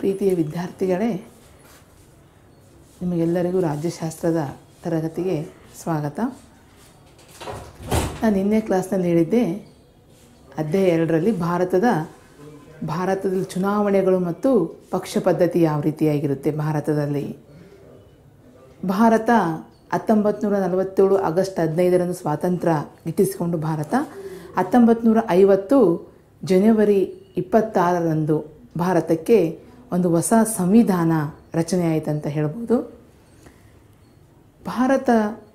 ಪ್ರೀತಿಯ ವಿದ್ಯಾರ್ಥಿಗಳೇ ನಿಮಗೆಲ್ಲರಿಗೂ ರಾಜ್ಯಶಾಸ್ತ್ರದ ತರಗತಿಗೆ ಸ್ವಾಗತ ನಾನು ನಿನ್ನೆ ಕ್ಲಾಸ್ನಲ್ಲಿ ಹೇಳಿದ್ದೆ ಅಧ್ಯಾಯ ಎರಡರಲ್ಲಿ ಭಾರತದ ಭಾರತದಲ್ಲಿ ಚುನಾವಣೆಗಳು ಮತ್ತು ಪಕ್ಷ ಪದ್ಧತಿ ಯಾವ ರೀತಿಯಾಗಿರುತ್ತೆ ಭಾರತದಲ್ಲಿ ಭಾರತ ಹತ್ತೊಂಬತ್ತು ನೂರ ನಲವತ್ತೇಳು ಆಗಸ್ಟ್ ಹದಿನೈದರಂದು ಸ್ವಾತಂತ್ರ್ಯ ಗಿಟ್ಟಿಸಿಕೊಂಡು ಭಾರತ ಹತ್ತೊಂಬತ್ತು ನೂರ ಐವತ್ತು ಜನವರಿ ಇಪ್ಪತ್ತಾರರಂದು ಭಾರತಕ್ಕೆ ಒಂದು ಹೊಸ ಸಂವಿಧಾನ ರಚನೆ ಆಯಿತಂತ ಹೇಳ್ಬೋದು ಭಾರತ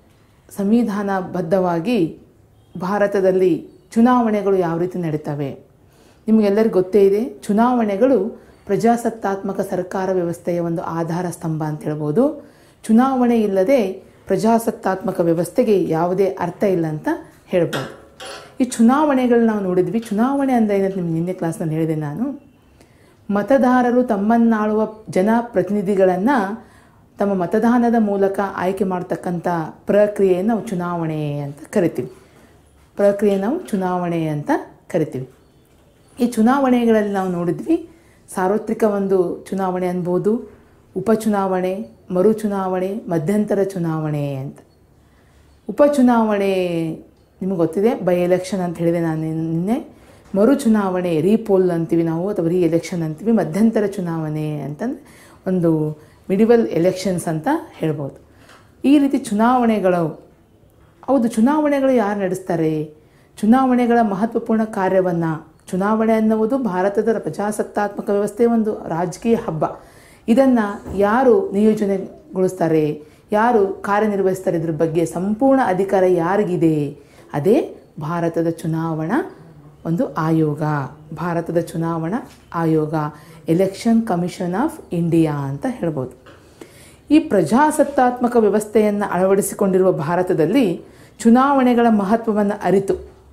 ಸಂವಿಧಾನಬದ್ಧವಾಗಿ ಭಾರತದಲ್ಲಿ ಚುನಾವಣೆಗಳು ಯಾವ ರೀತಿ ನಡೀತವೆ ನಿಮಗೆಲ್ಲರಿಗೂ ಗೊತ್ತೇ ಇದೆ ಚುನಾವಣೆಗಳು ಪ್ರಜಾಸತ್ತಾತ್ಮಕ ಸರ್ಕಾರ ವ್ಯವಸ್ಥೆಯ ಒಂದು ಆಧಾರ ಸ್ತಂಭ ಅಂತ ಹೇಳ್ಬೋದು ಚುನಾವಣೆ ಇಲ್ಲದೆ ಪ್ರಜಾಸತ್ತಾತ್ಮಕ ವ್ಯವಸ್ಥೆಗೆ ಯಾವುದೇ ಅರ್ಥ ಇಲ್ಲ ಅಂತ ಹೇಳ್ಬೋದು ಈ ಚುನಾವಣೆಗಳು ನಾವು ನೋಡಿದ್ವಿ ಚುನಾವಣೆ ಅಂದರೆ ಏನಂತ ನಿಮ್ಗೆ ನಿನ್ನೆ ಕ್ಲಾಸ್ನಲ್ಲಿ ಹೇಳಿದೆ ನಾನು ಮತದಾರರು ತಮ್ಮನ್ನಾಳುವ ಜನಪ್ರತಿನಿಧಿಗಳನ್ನು ತಮ್ಮ ಮತದಾನದ ಮೂಲಕ ಆಯ್ಕೆ ಮಾಡ್ತಕ್ಕಂಥ ಪ್ರಕ್ರಿಯೆಯನ್ನು ನಾವು ಚುನಾವಣೆ ಅಂತ ಕರಿತೀವಿ ಪ್ರಕ್ರಿಯೆ ನಾವು ಚುನಾವಣೆ ಅಂತ ಕರಿತೀವಿ ಈ ಚುನಾವಣೆಗಳಲ್ಲಿ ನಾವು ನೋಡಿದ್ವಿ ಸಾರ್ವತ್ರಿಕ ಒಂದು ಚುನಾವಣೆ ಅನ್ಬೋದು ಉಪಚುನಾವಣೆ ಮರು ಚುನಾವಣೆ ಮಧ್ಯಂತರ ಚುನಾವಣೆ ಅಂತ ಉಪಚುನಾವಣೆ ನಿಮಗೆ ಗೊತ್ತಿದೆ ಬೈ ಎಲೆಕ್ಷನ್ ಅಂತ ಹೇಳಿದೆ ನಾನು ನಿನ್ನೆ ಮರು ಚುನಾವಣೆ ರೀಪೋಲ್ ಅಂತೀವಿ ನಾವು ಅಥವಾ ರೀ ಎಲೆಕ್ಷನ್ ಅಂತೀವಿ ಮಧ್ಯಂತರ ಚುನಾವಣೆ ಅಂತಂದ್ರೆ ಒಂದು ಮಿಡಿವಲ್ ಎಲೆಕ್ಷನ್ಸ್ ಅಂತ ಹೇಳ್ಬೋದು ಈ ರೀತಿ ಚುನಾವಣೆಗಳು ಹೌದು ಚುನಾವಣೆಗಳು ಯಾರು ನಡೆಸ್ತಾರೆ ಚುನಾವಣೆಗಳ ಮಹತ್ವಪೂರ್ಣ ಕಾರ್ಯವನ್ನು ಚುನಾವಣೆ ಅನ್ನುವುದು ಭಾರತದ ಪ್ರಜಾಸತ್ತಾತ್ಮಕ ವ್ಯವಸ್ಥೆಯ ಒಂದು ರಾಜಕೀಯ ಹಬ್ಬ ಇದನ್ನು ಯಾರು ನಿಯೋಜನೆಗೊಳಿಸ್ತಾರೆ ಯಾರು ಕಾರ್ಯನಿರ್ವಹಿಸ್ತಾರೆ ಇದ್ರ ಬಗ್ಗೆ ಸಂಪೂರ್ಣ ಅಧಿಕಾರ ಯಾರಿಗಿದೆ ಅದೇ ಭಾರತದ ಚುನಾವಣಾ ಒಂದು ಆಯೋಗ ಭಾರತದ ಚುನಾವಣಾ ಆಯೋಗ ಎಲೆಕ್ಷನ್ ಕಮಿಷನ್ ಆಫ್ ಇಂಡಿಯಾ ಅಂತ ಹೇಳ್ಬೋದು ಈ ಪ್ರಜಾಸತ್ತಾತ್ಮಕ ವ್ಯವಸ್ಥೆಯನ್ನು ಅಳವಡಿಸಿಕೊಂಡಿರುವ ಭಾರತದಲ್ಲಿ ಚುನಾವಣೆಗಳ ಮಹತ್ವವನ್ನು ಅರಿತು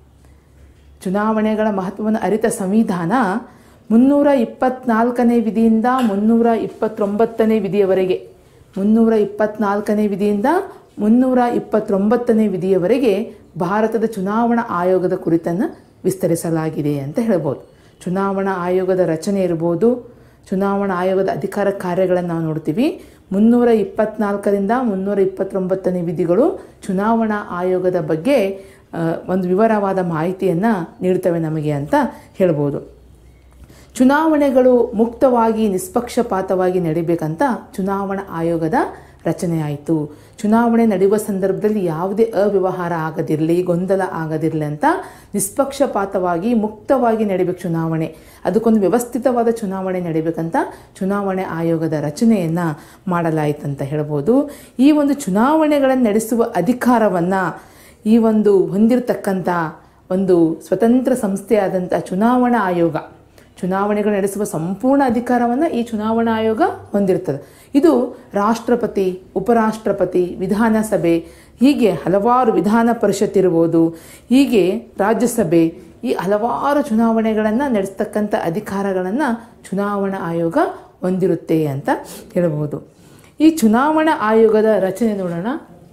ಚುನಾವಣೆಗಳ ಮಹತ್ವವನ್ನು ಅರಿತ ಸಂವಿಧಾನ ಮುನ್ನೂರ ಇಪ್ಪತ್ನಾಲ್ಕನೇ ವಿಧಿಯಿಂದ ಮುನ್ನೂರ ಇಪ್ಪತ್ತೊಂಬತ್ತನೇ ವಿಧಿಯವರೆಗೆ ಮುನ್ನೂರ ಇಪ್ಪತ್ನಾಲ್ಕನೇ ವಿಧಿಯಿಂದ ಮುನ್ನೂರ ಇಪ್ಪತ್ತೊಂಬತ್ತನೇ ವಿಧಿಯವರೆಗೆ ಭಾರತದ ಚುನಾವಣಾ ಆಯೋಗದ ಕುರಿತನ್ನು ವಿಸ್ತರಿಸಲಾಗಿದೆ ಅಂತ ಹೇಳ್ಬೋದು ಚುನಾವಣಾ ಆಯೋಗದ ರಚನೆ ಇರ್ಬೋದು ಚುನಾವಣಾ ಆಯೋಗದ ಅಧಿಕಾರ ಕಾರ್ಯಗಳನ್ನು ನಾವು ನೋಡ್ತೀವಿ ಮುನ್ನೂರ ಇಪ್ಪತ್ನಾಲ್ಕರಿಂದ ಮುನ್ನೂರ ಇಪ್ಪತ್ತೊಂಬತ್ತನೇ ವಿಧಿಗಳು ಚುನಾವಣಾ ಆಯೋಗದ ಬಗ್ಗೆ ಒಂದು ವಿವರವಾದ ಮಾಹಿತಿಯನ್ನು ನೀಡ್ತವೆ ನಮಗೆ ಅಂತ ಹೇಳ್ಬೋದು ಚುನಾವಣೆಗಳು ಮುಕ್ತವಾಗಿ ನಿಷ್ಪಕ್ಷಪಾತವಾಗಿ ನಡಿಬೇಕಂತ ಚುನಾವಣಾ ಆಯೋಗದ ರಚನೆ ಆಯಿತು ಚುನಾವಣೆ ನಡೆಯುವ ಸಂದರ್ಭದಲ್ಲಿ ಯಾವುದೇ ಅವ್ಯವಹಾರ ಆಗದಿರಲಿ ಗೊಂದಲ ಆಗದಿರಲಿ ಅಂತ ನಿಷ್ಪಕ್ಷಪಾತವಾಗಿ ಮುಕ್ತವಾಗಿ ನಡಿಬೇಕು ಚುನಾವಣೆ ಅದಕ್ಕೊಂದು ವ್ಯವಸ್ಥಿತವಾದ ಚುನಾವಣೆ ನಡಿಬೇಕಂತ ಚುನಾವಣೆ ಆಯೋಗದ ರಚನೆಯನ್ನು ಮಾಡಲಾಯಿತಂತ ಹೇಳ್ಬೋದು ಈ ಒಂದು ಚುನಾವಣೆಗಳನ್ನು ನಡೆಸುವ ಅಧಿಕಾರವನ್ನು ಈ ಒಂದು ಹೊಂದಿರತಕ್ಕಂಥ ಒಂದು ಸ್ವತಂತ್ರ ಸಂಸ್ಥೆಯಾದಂಥ ಚುನಾವಣಾ ಆಯೋಗ ಚುನಾವಣೆಗಳು ನಡೆಸುವ ಸಂಪೂರ್ಣ ಅಧಿಕಾರವನ್ನು ಈ ಚುನಾವಣಾ ಆಯೋಗ ಹೊಂದಿರ್ತದೆ ಇದು ರಾಷ್ಟ್ರಪತಿ ಉಪರಾಷ್ಟ್ರಪತಿ ವಿಧಾನಸಭೆ ಹೀಗೆ ಹಲವಾರು ವಿಧಾನ ಪರಿಷತ್ ಇರ್ಬೋದು ಹೀಗೆ ರಾಜ್ಯಸಭೆ ಈ ಹಲವಾರು ಚುನಾವಣೆಗಳನ್ನು ನಡೆಸ್ತಕ್ಕಂಥ ಅಧಿಕಾರಗಳನ್ನು ಚುನಾವಣಾ ಆಯೋಗ ಹೊಂದಿರುತ್ತೆ ಅಂತ ಹೇಳ್ಬೋದು ಈ ಚುನಾವಣಾ ಆಯೋಗದ ರಚನೆ ನೋಡೋಣ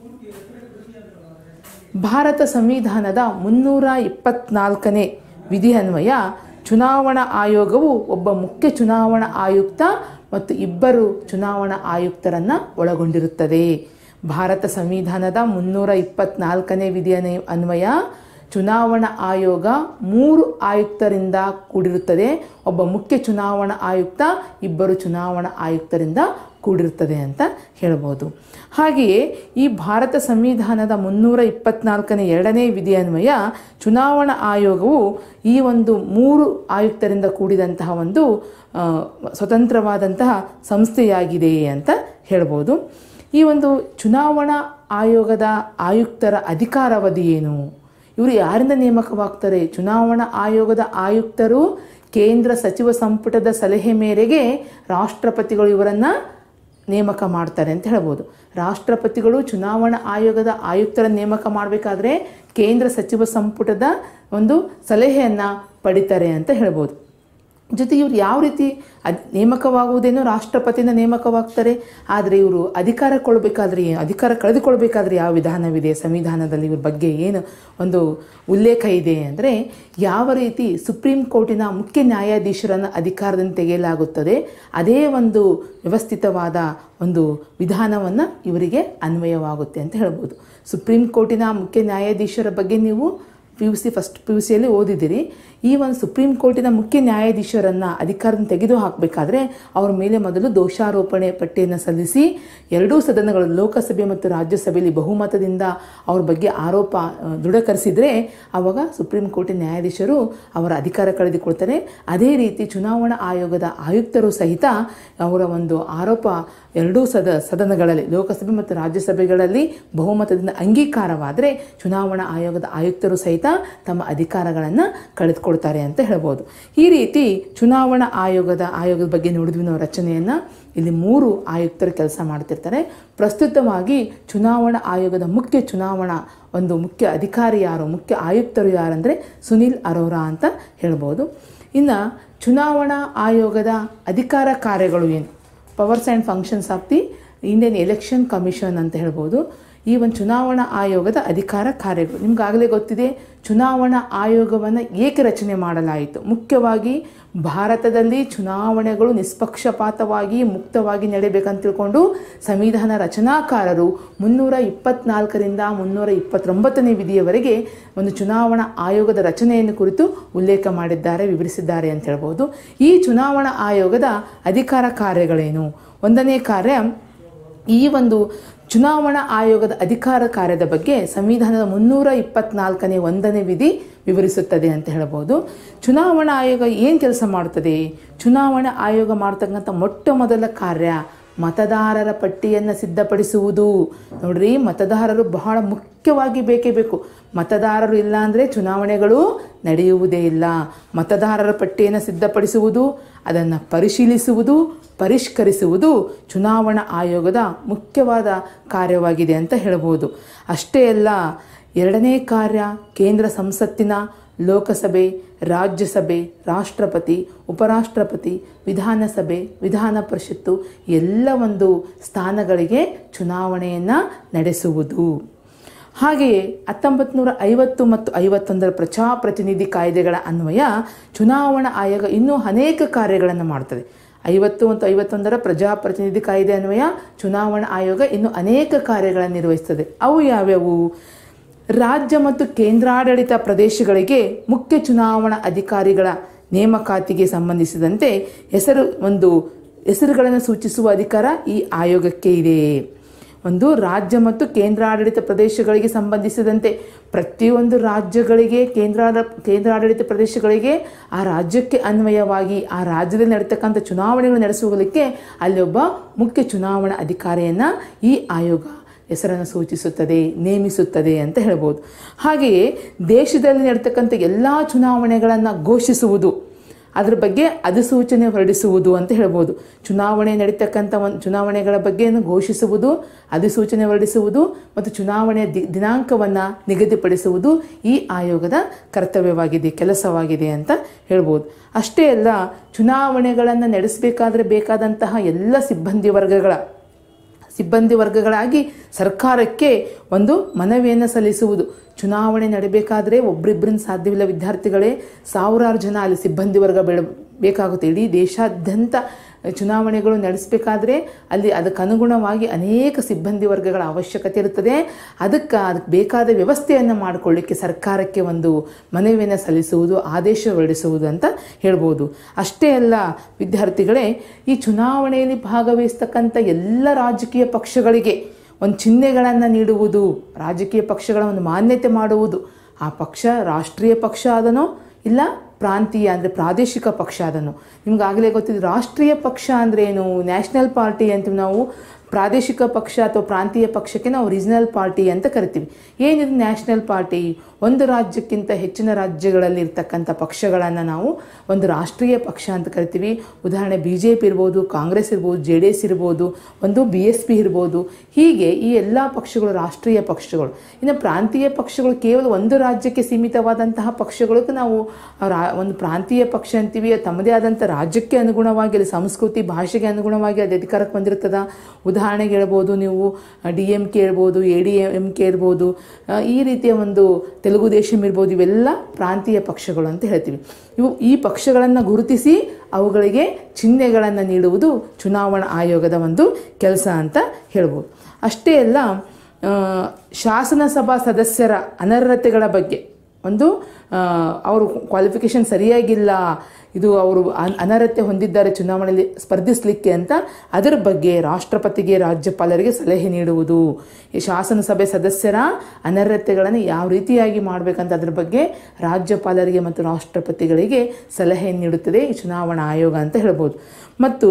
ಭಾರತ ಸಂವಿಧಾನದ ಮುನ್ನೂರ ಇಪ್ಪತ್ನಾಲ್ಕನೇ ವಿಧಿ ಅನ್ವಯ ಚುನಾವಣಾ ಆಯೋಗವು ಒಬ್ಬ ಮುಖ್ಯ ಚುನಾವಣಾ ಆಯುಕ್ತ ಮತ್ತು ಇಬ್ಬರು ಚುನಾವಣಾ ಆಯುಕ್ತರನ್ನು ಒಳಗೊಂಡಿರುತ್ತದೆ ಭಾರತ ಸಂವಿಧಾನದ ಮುನ್ನೂರ ಇಪ್ಪತ್ನಾಲ್ಕನೇ ವಿಧಿಯ ಅನ್ವಯ ಚುನಾವಣಾ ಆಯೋಗ ಮೂರು ಆಯುಕ್ತರಿಂದ ಕೂಡಿರುತ್ತದೆ ಒಬ್ಬ ಮುಖ್ಯ ಚುನಾವಣಾ ಆಯುಕ್ತ ಇಬ್ಬರು ಚುನಾವಣಾ ಆಯುಕ್ತರಿಂದ ಕೂಡಿರುತ್ತದೆ ಅಂತ ಹೇಳ್ಬೋದು ಹಾಗೆಯೇ ಈ ಭಾರತ ಸಂವಿಧಾನದ ಮುನ್ನೂರ ಇಪ್ಪತ್ನಾಲ್ಕನೇ ಎರಡನೇ ವಿಧಿ ಅನ್ವಯ ಚುನಾವಣಾ ಆಯೋಗವು ಈ ಒಂದು ಮೂರು ಆಯುಕ್ತರಿಂದ ಕೂಡಿದಂತಹ ಒಂದು ಸ್ವತಂತ್ರವಾದಂತಹ ಸಂಸ್ಥೆಯಾಗಿದೆ ಅಂತ ಹೇಳ್ಬೋದು ಈ ಒಂದು ಚುನಾವಣಾ ಆಯೋಗದ ಆಯುಕ್ತರ ಅಧಿಕಾರಾವಧಿ ಏನು ಇವರು ಯಾರಿಂದ ನೇಮಕವಾಗ್ತಾರೆ ಚುನಾವಣಾ ಆಯೋಗದ ಆಯುಕ್ತರು ಕೇಂದ್ರ ಸಚಿವ ಸಂಪುಟದ ಸಲಹೆ ಮೇರೆಗೆ ರಾಷ್ಟ್ರಪತಿಗಳು ಇವರನ್ನು ನೇಮಕ ಮಾಡ್ತಾರೆ ಅಂತ ಹೇಳ್ಬೋದು ರಾಷ್ಟ್ರಪತಿಗಳು ಚುನಾವಣಾ ಆಯೋಗದ ಆಯುಕ್ತರ ನೇಮಕ ಮಾಡಬೇಕಾದ್ರೆ ಕೇಂದ್ರ ಸಚಿವ ಸಂಪುಟದ ಒಂದು ಸಲಹೆಯನ್ನು ಪಡಿತಾರೆ ಅಂತ ಹೇಳ್ಬೋದು ಜೊತೆ ಇವ್ರು ಯಾವ ರೀತಿ ಅದ್ ನೇಮಕವಾಗುವುದೇನೋ ರಾಷ್ಟ್ರಪತಿನ ನೇಮಕವಾಗ್ತಾರೆ ಆದರೆ ಇವರು ಅಧಿಕಾರ ಕೊಡಬೇಕಾದ್ರೆ ಏನು ಅಧಿಕಾರ ಕಳೆದುಕೊಳ್ಬೇಕಾದ್ರೆ ಯಾವ ವಿಧಾನವಿದೆ ಸಂವಿಧಾನದಲ್ಲಿ ಇವ್ರ ಬಗ್ಗೆ ಏನು ಒಂದು ಉಲ್ಲೇಖ ಇದೆ ಅಂದರೆ ಯಾವ ರೀತಿ ಸುಪ್ರೀಂ ಕೋರ್ಟಿನ ಮುಖ್ಯ ನ್ಯಾಯಾಧೀಶರನ್ನು ಅಧಿಕಾರದಿಂದ ತೆಗೆಯಲಾಗುತ್ತದೆ ಅದೇ ಒಂದು ವ್ಯವಸ್ಥಿತವಾದ ಒಂದು ವಿಧಾನವನ್ನು ಇವರಿಗೆ ಅನ್ವಯವಾಗುತ್ತೆ ಅಂತ ಹೇಳ್ಬೋದು ಸುಪ್ರೀಂ ಕೋರ್ಟಿನ ಮುಖ್ಯ ನ್ಯಾಯಾಧೀಶರ ಬಗ್ಗೆ ನೀವು P U C first P U ಸಿಯಲ್ಲಿ ಓದಿದ್ದೀರಿ ಈ ಒಂದು ಸುಪ್ರೀಂ ಕೋರ್ಟಿನ ಮುಖ್ಯ ನ್ಯಾಯಾಧೀಶರನ್ನು ಅಧಿಕಾರದಿಂದ ತೆಗೆದು ಹಾಕಬೇಕಾದ್ರೆ ಅವರ ಮೇಲೆ ಮೊದಲು ದೋಷಾರೋಪಣೆ ಪಟ್ಟಿಯನ್ನು ಸಲ್ಲಿಸಿ ಎರಡೂ ಸದನಗಳು ಲೋಕಸಭೆ ಮತ್ತು ರಾಜ್ಯಸಭೆಯಲ್ಲಿ ಬಹುಮತದಿಂದ ಅವ್ರ ಬಗ್ಗೆ ಆರೋಪ ಆ, ದೃಢಕರಿಸಿದರೆ ಆವಾಗ ಸುಪ್ರೀಂ ಕೋರ್ಟಿನ ನ್ಯಾಯಾಧೀಶರು ಅವರ ಅಧಿಕಾರ ಕಳೆದುಕೊಳ್ತಾರೆ ಅದೇ ರೀತಿ ಚುನಾವಣಾ ಆಯೋಗದ ಆಯುಕ್ತರು ಸಹಿತ ಅವರ ಒಂದು ಆರೋಪ ಎರಡೂ ಸದ ಸದನಗಳಲ್ಲಿ ಲೋಕಸಭೆ ಮತ್ತು ರಾಜ್ಯಸಭೆಗಳಲ್ಲಿ ಬಹುಮತದಿಂದ ಅಂಗೀಕಾರವಾದರೆ ಚುನಾವಣಾ ಆಯೋಗದ ಆಯುಕ್ತರು ಸಹಿತ ತಮ್ಮ ಅಧಿಕಾರಗಳನ್ನು ಕಳೆದುಕೊಳ್ತಾರೆ ಅಂತ ಹೇಳ್ಬೋದು ಈ ರೀತಿ ಚುನಾವಣಾ ಆಯೋಗದ ಆಯೋಗದ ಬಗ್ಗೆ ನೋಡಿದ್ವಿ ನಾವು ರಚನೆಯನ್ನು ಇಲ್ಲಿ ಮೂರು ಆಯುಕ್ತರು ಕೆಲಸ ಮಾಡ್ತಿರ್ತಾರೆ ಪ್ರಸ್ತುತವಾಗಿ ಚುನಾವಣಾ ಆಯೋಗದ ಮುಖ್ಯ ಚುನಾವಣಾ ಒಂದು ಮುಖ್ಯ ಅಧಿಕಾರಿ ಯಾರು ಮುಖ್ಯ ಆಯುಕ್ತರು ಯಾರಂದರೆ ಸುನಿಲ್ ಅರೋರಾ ಅಂತ ಹೇಳ್ಬೋದು ಇನ್ನು ಚುನಾವಣಾ ಆಯೋಗದ ಅಧಿಕಾರ ಕಾರ್ಯಗಳು ಏನು powers and functions of the Indian election commission ಅಂತ ಹೇಳ್ಬೋದು ಈ ಒಂದು ಚುನಾವಣಾ ಆಯೋಗದ ಅಧಿಕಾರ ಕಾರ್ಯಗಳು ನಿಮ್ಗಾಗಲೇ ಗೊತ್ತಿದೆ ಚುನಾವಣಾ ಆಯೋಗವನ್ನು ಏಕೆ ರಚನೆ ಮಾಡಲಾಯಿತು ಮುಖ್ಯವಾಗಿ ಭಾರತದಲ್ಲಿ ಚುನಾವಣೆಗಳು ನಿಷ್ಪಕ್ಷಪಾತವಾಗಿ ಮುಕ್ತವಾಗಿ ನಡೀಬೇಕಂತ ತಿಳ್ಕೊಂಡು ಸಂವಿಧಾನ ರಚನಾಕಾರರು ಮುನ್ನೂರ ಇಪ್ಪತ್ನಾಲ್ಕರಿಂದ ಮುನ್ನೂರ ಇಪ್ಪತ್ತೊಂಬತ್ತನೇ ವಿಧಿಯವರೆಗೆ ಒಂದು ಚುನಾವಣಾ ಆಯೋಗದ ರಚನೆಯನ್ನು ಕುರಿತು ಉಲ್ಲೇಖ ಮಾಡಿದ್ದಾರೆ ವಿವರಿಸಿದ್ದಾರೆ ಅಂತ ಹೇಳ್ಬೋದು ಈ ಚುನಾವಣಾ ಆಯೋಗದ ಅಧಿಕಾರ ಕಾರ್ಯಗಳೇನು ಒಂದನೇ ಕಾರ್ಯ ಈ ಒಂದು ಚುನಾವಣಾ ಆಯೋಗದ ಅಧಿಕಾರ ಕಾರ್ಯದ ಬಗ್ಗೆ ಸಂವಿಧಾನದ ಮುನ್ನೂರ ಇಪ್ಪತ್ನಾಲ್ಕನೇ ಒಂದನೇ ವಿಧಿ ವಿವರಿಸುತ್ತದೆ ಅಂತ ಹೇಳ್ಬೋದು ಚುನಾವಣಾ ಆಯೋಗ ಏನು ಕೆಲಸ ಮಾಡುತ್ತದೆ ಚುನಾವಣಾ ಆಯೋಗ ಮಾಡ್ತಕ್ಕಂಥ ಮೊಟ್ಟ ಮೊದಲ ಕಾರ್ಯ ಮತದಾರರ ಪಟ್ಟಿಯನ್ನು ಸಿದ್ಧಪಡಿಸುವುದು ನೋಡ್ರಿ ಮತದಾರರು ಬಹಳ ಮುಖ್ಯವಾಗಿ ಬೇಕೇ ಬೇಕು ಮತದಾರರು ಇಲ್ಲ ಅಂದರೆ ಚುನಾವಣೆಗಳು ನಡೆಯುವುದೇ ಇಲ್ಲ ಮತದಾರರ ಪಟ್ಟಿಯನ್ನು ಸಿದ್ಧಪಡಿಸುವುದು ಅದನ್ನು ಪರಿಶೀಲಿಸುವುದು ಪರಿಷ್ಕರಿಸುವುದು ಚುನಾವಣಾ ಆಯೋಗದ ಮುಖ್ಯವಾದ ಕಾರ್ಯವಾಗಿದೆ ಅಂತ ಹೇಳ್ಬೋದು ಅಷ್ಟೇ ಅಲ್ಲ ಎರಡನೇ ಕಾರ್ಯ ಕೇಂದ್ರ ಸಂಸತ್ತಿನ ಲೋಕಸಭೆ ರಾಜ್ಯಸಭೆ ರಾಷ್ಟ್ರಪತಿ ಉಪರಾಷ್ಟ್ರಪತಿ ವಿಧಾನಸಭೆ ವಿಧಾನ ಪರಿಷತ್ತು ಎಲ್ಲ ಒಂದು ಸ್ಥಾನಗಳಿಗೆ ಚುನಾವಣೆಯನ್ನು ನಡೆಸುವುದು ಹಾಗೆಯೇ ಹತ್ತೊಂಬತ್ತು ನೂರ ಐವತ್ತು ಮತ್ತು ಐವತ್ತೊಂದರ ಪ್ರಜಾಪ್ರತಿನಿಧಿ ಕಾಯ್ದೆಗಳ ಅನ್ವಯ ಚುನಾವಣಾ ಆಯೋಗ ಇನ್ನೂ ಅನೇಕ ಕಾರ್ಯಗಳನ್ನು ಮಾಡ್ತದೆ ಐವತ್ತು ಮತ್ತು ಐವತ್ತೊಂದರ ಪ್ರಜಾಪ್ರತಿನಿಧಿ ಕಾಯ್ದೆ ಅನ್ವಯ ಚುನಾವಣಾ ಆಯೋಗ ಇನ್ನು ಅನೇಕ ಕಾರ್ಯಗಳನ್ನು ನಿರ್ವಹಿಸ್ತದೆ ಅವು ಯಾವ್ಯಾವು ರಾಜ್ಯ ಮತ್ತು ಕೇಂದ್ರಾಡಳಿತ ಪ್ರದೇಶಗಳಿಗೆ ಮುಖ್ಯ ಚುನಾವಣಾ ಅಧಿಕಾರಿಗಳ ನೇಮಕಾತಿಗೆ ಸಂಬಂಧಿಸಿದಂತೆ ಹೆಸರು ಒಂದು ಹೆಸರುಗಳನ್ನು ಸೂಚಿಸುವ ಅಧಿಕಾರ ಈ ಆಯೋಗಕ್ಕೆ ಇದೆ ಒಂದು ರಾಜ್ಯ ಮತ್ತು ಕೇಂದ್ರಾಡಳಿತ ಪ್ರದೇಶಗಳಿಗೆ ಸಂಬಂಧಿಸಿದಂತೆ ಪ್ರತಿಯೊಂದು ರಾಜ್ಯಗಳಿಗೆ ಕೇಂದ್ರ ಕೇಂದ್ರಾಡಳಿತ ಪ್ರದೇಶಗಳಿಗೆ ಆ ರಾಜ್ಯಕ್ಕೆ ಅನ್ವಯವಾಗಿ ಆ ರಾಜ್ಯದಲ್ಲಿ ನಡೀತಕ್ಕಂಥ ಚುನಾವಣೆಗಳು ನಡೆಸುವುದಕ್ಕೆ ಅಲ್ಲಿ ಒಬ್ಬ ಮುಖ್ಯ ಚುನಾವಣಾ ಅಧಿಕಾರಿಯನ್ನು ಈ ಆಯೋಗ ಹೆಸರನ್ನು ಸೂಚಿಸುತ್ತದೆ ನೇಮಿಸುತ್ತದೆ ಅಂತ ಹೇಳ್ಬೋದು ಹಾಗೆಯೇ ದೇಶದಲ್ಲಿ ನಡೀತಕ್ಕಂಥ ಎಲ್ಲ ಚುನಾವಣೆಗಳನ್ನು ಘೋಷಿಸುವುದು ಅದ್ರ ಬಗ್ಗೆ ಅಧಿಸೂಚನೆ ಹೊರಡಿಸುವುದು ಅಂತ ಹೇಳ್ಬೋದು ಚುನಾವಣೆ ನಡೀತಕ್ಕಂಥ ಒಂದು ಚುನಾವಣೆಗಳ ಬಗ್ಗೆಯನ್ನು ಘೋಷಿಸುವುದು ಅಧಿಸೂಚನೆ ಹೊರಡಿಸುವುದು ಮತ್ತು ಚುನಾವಣೆಯ ದಿ ದಿನಾಂಕವನ್ನು ನಿಗದಿಪಡಿಸುವುದು ಈ ಆಯೋಗದ ಕರ್ತವ್ಯವಾಗಿದೆ ಕೆಲಸವಾಗಿದೆ ಅಂತ ಹೇಳ್ಬೋದು ಅಷ್ಟೇ ಅಲ್ಲ ಚುನಾವಣೆಗಳನ್ನು ನಡೆಸಬೇಕಾದ್ರೆ ಬೇಕಾದಂತಹ ಎಲ್ಲ ಸಿಬ್ಬಂದಿ ವರ್ಗಗಳ ಸಿಬ್ಬಂದಿ ವರ್ಗಗಳಾಗಿ ಸರ್ಕಾರಕ್ಕೆ ಒಂದು ಮನವಿಯನ್ನು ಸಲ್ಲಿಸುವುದು ಚುನಾವಣೆ ನಡೀಬೇಕಾದ್ರೆ ಒಬ್ರಿಬ್ಬರನ್ನ ಸಾಧ್ಯವಿಲ್ಲ ವಿದ್ಯಾರ್ಥಿಗಳೇ ಸಾವಿರಾರು ಜನ ಅಲ್ಲಿ ಸಿಬ್ಬಂದಿ ವರ್ಗ ಬೆಳ ಬೇಕಾಗುತ್ತೆ ಇಡೀ ದೇಶಾದ್ಯಂತ ಚುನಾವಣೆಗಳು ನಡೆಸಬೇಕಾದ್ರೆ ಅಲ್ಲಿ ಅದಕ್ಕೆ ಅನುಗುಣವಾಗಿ ಅನೇಕ ಸಿಬ್ಬಂದಿ ವರ್ಗಗಳ ಅವಶ್ಯಕತೆ ಇರುತ್ತದೆ ಅದಕ್ಕೆ ಅದಕ್ಕೆ ಬೇಕಾದ ವ್ಯವಸ್ಥೆಯನ್ನು ಮಾಡಿಕೊಳ್ಳಿಕ್ಕೆ ಸರ್ಕಾರಕ್ಕೆ ಒಂದು ಮನವಿಯನ್ನು ಸಲ್ಲಿಸುವುದು ಆದೇಶ ಹೊರಡಿಸುವುದು ಅಂತ ಹೇಳ್ಬೋದು ಅಷ್ಟೇ ಅಲ್ಲ ವಿದ್ಯಾರ್ಥಿಗಳೇ ಈ ಚುನಾವಣೆಯಲ್ಲಿ ಭಾಗವಹಿಸ್ತಕ್ಕಂಥ ಎಲ್ಲ ರಾಜಕೀಯ ಪಕ್ಷಗಳಿಗೆ ಒಂದು ಚಿಹ್ನೆಗಳನ್ನು ನೀಡುವುದು ರಾಜಕೀಯ ಪಕ್ಷಗಳ ಒಂದು ಮಾನ್ಯತೆ ಮಾಡುವುದು ಆ ಪಕ್ಷ ರಾಷ್ಟ್ರೀಯ ಪಕ್ಷ ಅದನೋ ಇಲ್ಲ ಪ್ರಾಂತೀಯ ಅಂದರೆ ಪ್ರಾದೇಶಿಕ ಪಕ್ಷ ಅದನ್ನು ನಿಮ್ಗಾಗಲೇ ಗೊತ್ತಿದೆ ರಾಷ್ಟ್ರೀಯ ಪಕ್ಷ ಅಂದರೆ ಏನು ನ್ಯಾಷನಲ್ ಪಾರ್ಟಿ ಅಂತೀವಿ ನಾವು ಪ್ರಾದೇಶಿಕ ಪಕ್ಷ ಅಥವಾ ಪ್ರಾಂತೀಯ ಪಕ್ಷಕ್ಕೆ ನಾವು ರೀಜನಲ್ ಪಾರ್ಟಿ ಅಂತ ಕರಿತೀವಿ ಏನಿದು ನ್ಯಾಷನಲ್ ಪಾರ್ಟಿ ಒಂದು ರಾಜ್ಯಕ್ಕಿಂತ ಹೆಚ್ಚಿನ ರಾಜ್ಯಗಳಲ್ಲಿ ಇರ್ತಕ್ಕಂಥ ಪಕ್ಷಗಳನ್ನು ನಾವು ಒಂದು ರಾಷ್ಟ್ರೀಯ ಪಕ್ಷ ಅಂತ ಕರಿತೀವಿ ಉದಾಹರಣೆ ಬಿ ಜೆ ಪಿ ಇರ್ಬೋದು ಕಾಂಗ್ರೆಸ್ ಇರ್ಬೋದು ಜೆ ಡಿ ಎಸ್ ಇರ್ಬೋದು ಒಂದು ಬಿ ಎಸ್ ಪಿ ಇರ್ಬೋದು ಹೀಗೆ ಈ ಎಲ್ಲ ಪಕ್ಷಗಳು ರಾಷ್ಟ್ರೀಯ ಪಕ್ಷಗಳು ಇನ್ನು ಪ್ರಾಂತೀಯ ಪಕ್ಷಗಳು ಕೇವಲ ಒಂದು ರಾಜ್ಯಕ್ಕೆ ಸೀಮಿತವಾದಂತಹ ಪಕ್ಷಗಳಿಗೆ ನಾವು ರಾ- ಒಂದು ಪ್ರಾಂತೀಯ ಪಕ್ಷ ಅಂತೀವಿ ಅದು ತಮ್ಮದೇ ಆದಂಥ ರಾಜ್ಯಕ್ಕೆ ಅನುಗುಣವಾಗಿ ಅಲ್ಲಿ ಸಂಸ್ಕೃತಿ ಭಾಷೆಗೆ ಅನುಗುಣವಾಗಿ ಅದು ಅಧಿಕಾರಕ್ಕೆ ಬಂದಿರ್ತದ ಉದಾಹರಣೆಗೆ ಹೇಳ್ಬೋದು ನೀವು ಡಿ ಎಮ್ ಕೆ ಇರ್ಬೋದು ಎ ಡಿ ಎಮ್ ಕೆ ಇರ್ಬೋದು ಆ, ಈ ರೀತಿಯ ಒಂದು ತೆಲುಗು ದೇಶಂ ಇರ್ಬೋದು ಇವೆಲ್ಲ ಪ್ರಾಂತೀಯ ಪಕ್ಷಗಳು ಅಂತ ಹೇಳ್ತೀವಿ ಇವು ಈ ಪಕ್ಷಗಳನ್ನು ಗುರುತಿಸಿ ಅವುಗಳಿಗೆ ಚಿಹ್ನೆಗಳನ್ನು ನೀಡುವುದು ಚುನಾವಣಾ ಆಯೋಗದ ಒಂದು ಕೆಲಸ ಅಂತ ಹೇಳ್ಬೋದು ಅಷ್ಟೇ ಅಲ್ಲ ಆ, ಶಾಸನಸಭಾ ಸದಸ್ಯರ ಅನರ್ಹತೆಗಳ ಬಗ್ಗೆ ಒಂದು ಆ, ಅವರು ಕ್ವಾಲಿಫಿಕೇಷನ್ ಸರಿಯಾಗಿಲ್ಲ ಇದು ಅವರು ಅನ್- ಅನರ್ಹತೆ ಹೊಂದಿದ್ದಾರೆ ಚುನಾವಣೆಯಲ್ಲಿ ಸ್ಪರ್ಧಿಸಲಿಕ್ಕೆ ಅಂತ ಅದರ ಬಗ್ಗೆ ರಾಷ್ಟ್ರಪತಿಗೆ ರಾಜ್ಯಪಾಲರಿಗೆ ಸಲಹೆ ನೀಡುವುದು ಈ ಶಾಸನಸಭೆ ಸದಸ್ಯರ ಅನರ್ಹತೆಗಳನ್ನು ಯಾವ ರೀತಿಯಾಗಿ ಮಾಡಬೇಕಂತ ಅದ್ರ ಬಗ್ಗೆ ರಾಜ್ಯಪಾಲರಿಗೆ ಮತ್ತು ರಾಷ್ಟ್ರಪತಿಗಳಿಗೆ ಸಲಹೆ ನೀಡುತ್ತದೆ ಈ ಚುನಾವಣಾ ಆಯೋಗ ಅಂತ ಹೇಳ್ಬೋದು ಮತ್ತು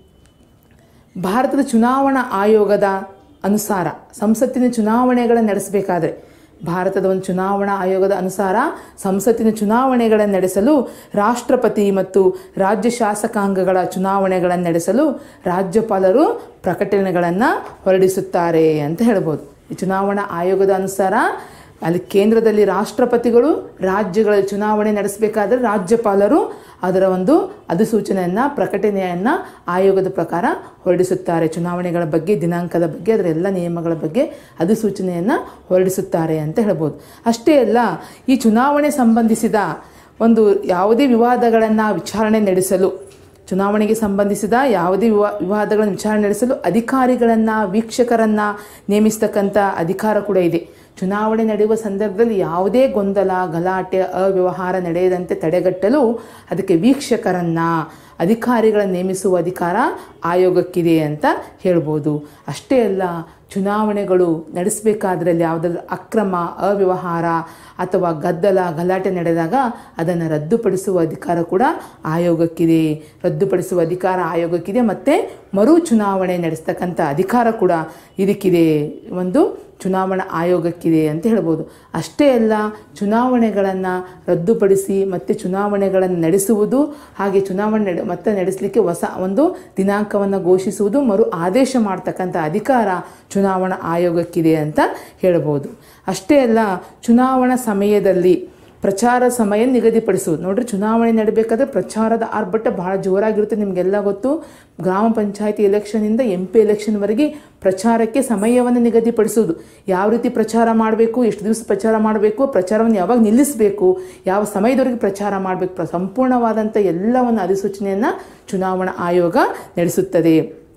ಭಾರತದ ಚುನಾವಣಾ ಆಯೋಗದ ಅನುಸಾರ ಸಂಸತ್ತಿನ ಚುನಾವಣೆಗಳನ್ನು ನಡೆಸಬೇಕಾದ್ರೆ ಭಾರತದ ಒಂದು ಚುನಾವಣಾ ಆಯೋಗದ ಅನುಸಾರ ಸಂಸತ್ತಿನ ಚುನಾವಣೆಗಳನ್ನು ನಡೆಸಲು ರಾಷ್ಟ್ರಪತಿ ಮತ್ತು ರಾಜ್ಯ ಶಾಸಕಾಂಗಗಳ ಚುನಾವಣೆಗಳನ್ನು ನಡೆಸಲು ರಾಜ್ಯಪಾಲರು ಪ್ರಕಟಣೆಗಳನ್ನು ಹೊರಡಿಸುತ್ತಾರೆ ಅಂತ ಹೇಳ್ಬೋದು ಈ ಚುನಾವಣಾ ಆಯೋಗದ ಅನುಸಾರ ಅಲ್ಲಿ ಕೇಂದ್ರದಲ್ಲಿ ರಾಷ್ಟ್ರಪತಿಗಳು ರಾಜ್ಯಗಳಲ್ಲಿ ಚುನಾವಣೆ ನಡೆಸಬೇಕಾದ್ರೆ ರಾಜ್ಯಪಾಲರು ಅದರ ಒಂದು ಅಧಿಸೂಚನೆಯನ್ನು ಪ್ರಕಟಣೆಯನ್ನು ಆಯೋಗದ ಪ್ರಕಾರ ಹೊರಡಿಸುತ್ತಾರೆ ಚುನಾವಣೆಗಳ ಬಗ್ಗೆ ದಿನಾಂಕದ ಬಗ್ಗೆ ಅದರ ಎಲ್ಲ ನಿಯಮಗಳ ಬಗ್ಗೆ ಅಧಿಸೂಚನೆಯನ್ನು ಹೊರಡಿಸುತ್ತಾರೆ ಅಂತ ಹೇಳ್ಬೋದು ಅಷ್ಟೇ ಅಲ್ಲ ಈ ಚುನಾವಣೆ ಸಂಬಂಧಿಸಿದ ಒಂದು ಯಾವುದೇ ವಿವಾದಗಳನ್ನು ವಿಚಾರಣೆ ನಡೆಸಲು ಚುನಾವಣೆಗೆ ಸಂಬಂಧಿಸಿದ ಯಾವುದೇ ವಿವಾ ವಿವಾದಗಳನ್ನು ವಿಚಾರಣೆ ನಡೆಸಲು ಅಧಿಕಾರಿಗಳನ್ನು ವೀಕ್ಷಕರನ್ನು ನೇಮಿಸ್ತಕ್ಕಂಥ ಅಧಿಕಾರ ಕೂಡ ಇದೆ ಚುನಾವಣೆ ನಡೆಯುವ ಸಂದರ್ಭದಲ್ಲಿ ಯಾವುದೇ ಗೊಂದಲ ಗಲಾಟೆ ಅವ್ಯವಹಾರ ನಡೆಯದಂತೆ ತಡೆಗಟ್ಟಲು ಅದಕ್ಕೆ ವೀಕ್ಷಕರನ್ನು ಅಧಿಕಾರಿಗಳನ್ನು ನೇಮಿಸುವ ಅಧಿಕಾರ ಆಯೋಗಕ್ಕಿದೆ ಅಂತ ಹೇಳ್ಬೋದು ಅಷ್ಟೇ ಅಲ್ಲ ಚುನಾವಣೆಗಳು ನಡೆಸಬೇಕಾದ್ರಲ್ಲಿ ಯಾವುದಾದ್ರೂ ಅಕ್ರಮ ಅವ್ಯವಹಾರ ಅಥವಾ ಗದ್ದಲ ಗಲಾಟೆ ನಡೆದಾಗ ಅದನ್ನು ರದ್ದುಪಡಿಸುವ ಅಧಿಕಾರ ಕೂಡ ಆಯೋಗಕ್ಕಿದೆ ರದ್ದುಪಡಿಸುವ ಅಧಿಕಾರ ಆಯೋಗಕ್ಕಿದೆ ಮತ್ತು ಮರು ಚುನಾವಣೆ ನಡೆಸ್ತಕ್ಕಂಥ ಅಧಿಕಾರ ಕೂಡ ಇದಕ್ಕಿದೆ ಒಂದು ಚುನಾವಣಾ ಆಯೋಗಕ್ಕಿದೆ ಅಂತ ಹೇಳ್ಬೋದು ಅಷ್ಟೇ ಅಲ್ಲ ಚುನಾವಣೆಗಳನ್ನು ರದ್ದುಪಡಿಸಿ ಮತ್ತೆ ಚುನಾವಣೆಗಳನ್ನು ನಡೆಸುವುದು ಹಾಗೆ ಚುನಾವಣೆ ನಡೆ ಮತ್ತೆ ನಡೆಸಲಿಕ್ಕೆ ಹೊಸ ಒಂದು ದಿನಾಂಕವನ್ನು ಘೋಷಿಸುವುದು ಮರು ಆದೇಶ ಮಾಡ್ತಕ್ಕಂಥ ಅಧಿಕಾರ ಚುನಾವಣಾ ಆಯೋಗಕ್ಕಿದೆ ಅಂತ ಹೇಳ್ಬೋದು ಅಷ್ಟೇ ಅಲ್ಲ ಚುನಾವಣಾ ಸಮಯದಲ್ಲಿ ಪ್ರಚಾರ ಸಮಯ ನಿಗದಿಪಡಿಸುವುದು ನೋಡ್ರಿ ಚುನಾವಣೆ ನಡಬೇಕಾದ್ರೆ ಪ್ರಚಾರದ ಆರ್ಭಟ ಬಹಳ ಜೋರಾಗಿರುತ್ತೆ ನಿಮಗೆಲ್ಲ ಗೊತ್ತು ಗ್ರಾಮ ಪಂಚಾಯತಿ ಎಲೆಕ್ಷನಿಂದ ಎಂ ಪಿ ಎಲೆಕ್ಷನ್ವರೆಗೆ ಪ್ರಚಾರಕ್ಕೆ ಸಮಯವನ್ನು ನಿಗದಿಪಡಿಸುವುದು ಯಾವ ರೀತಿ ಪ್ರಚಾರ ಮಾಡಬೇಕು ಎಷ್ಟು ದಿವಸ ಪ್ರಚಾರ ಮಾಡಬೇಕು ಪ್ರಚಾರವನ್ನು ಯಾವಾಗ ನಿಲ್ಲಿಸಬೇಕು ಯಾವ ಸಮಯದವರೆಗೆ ಪ್ರಚಾರ ಮಾಡಬೇಕು ಪ್ರ- ಸಂಪೂರ್ಣವಾದಂಥ ಎಲ್ಲವನ್ನು ಅಧಿಸೂಚನೆಯನ್ನು ಚುನಾವಣಾ ಆಯೋಗ ನಡೆಸುತ್ತದೆ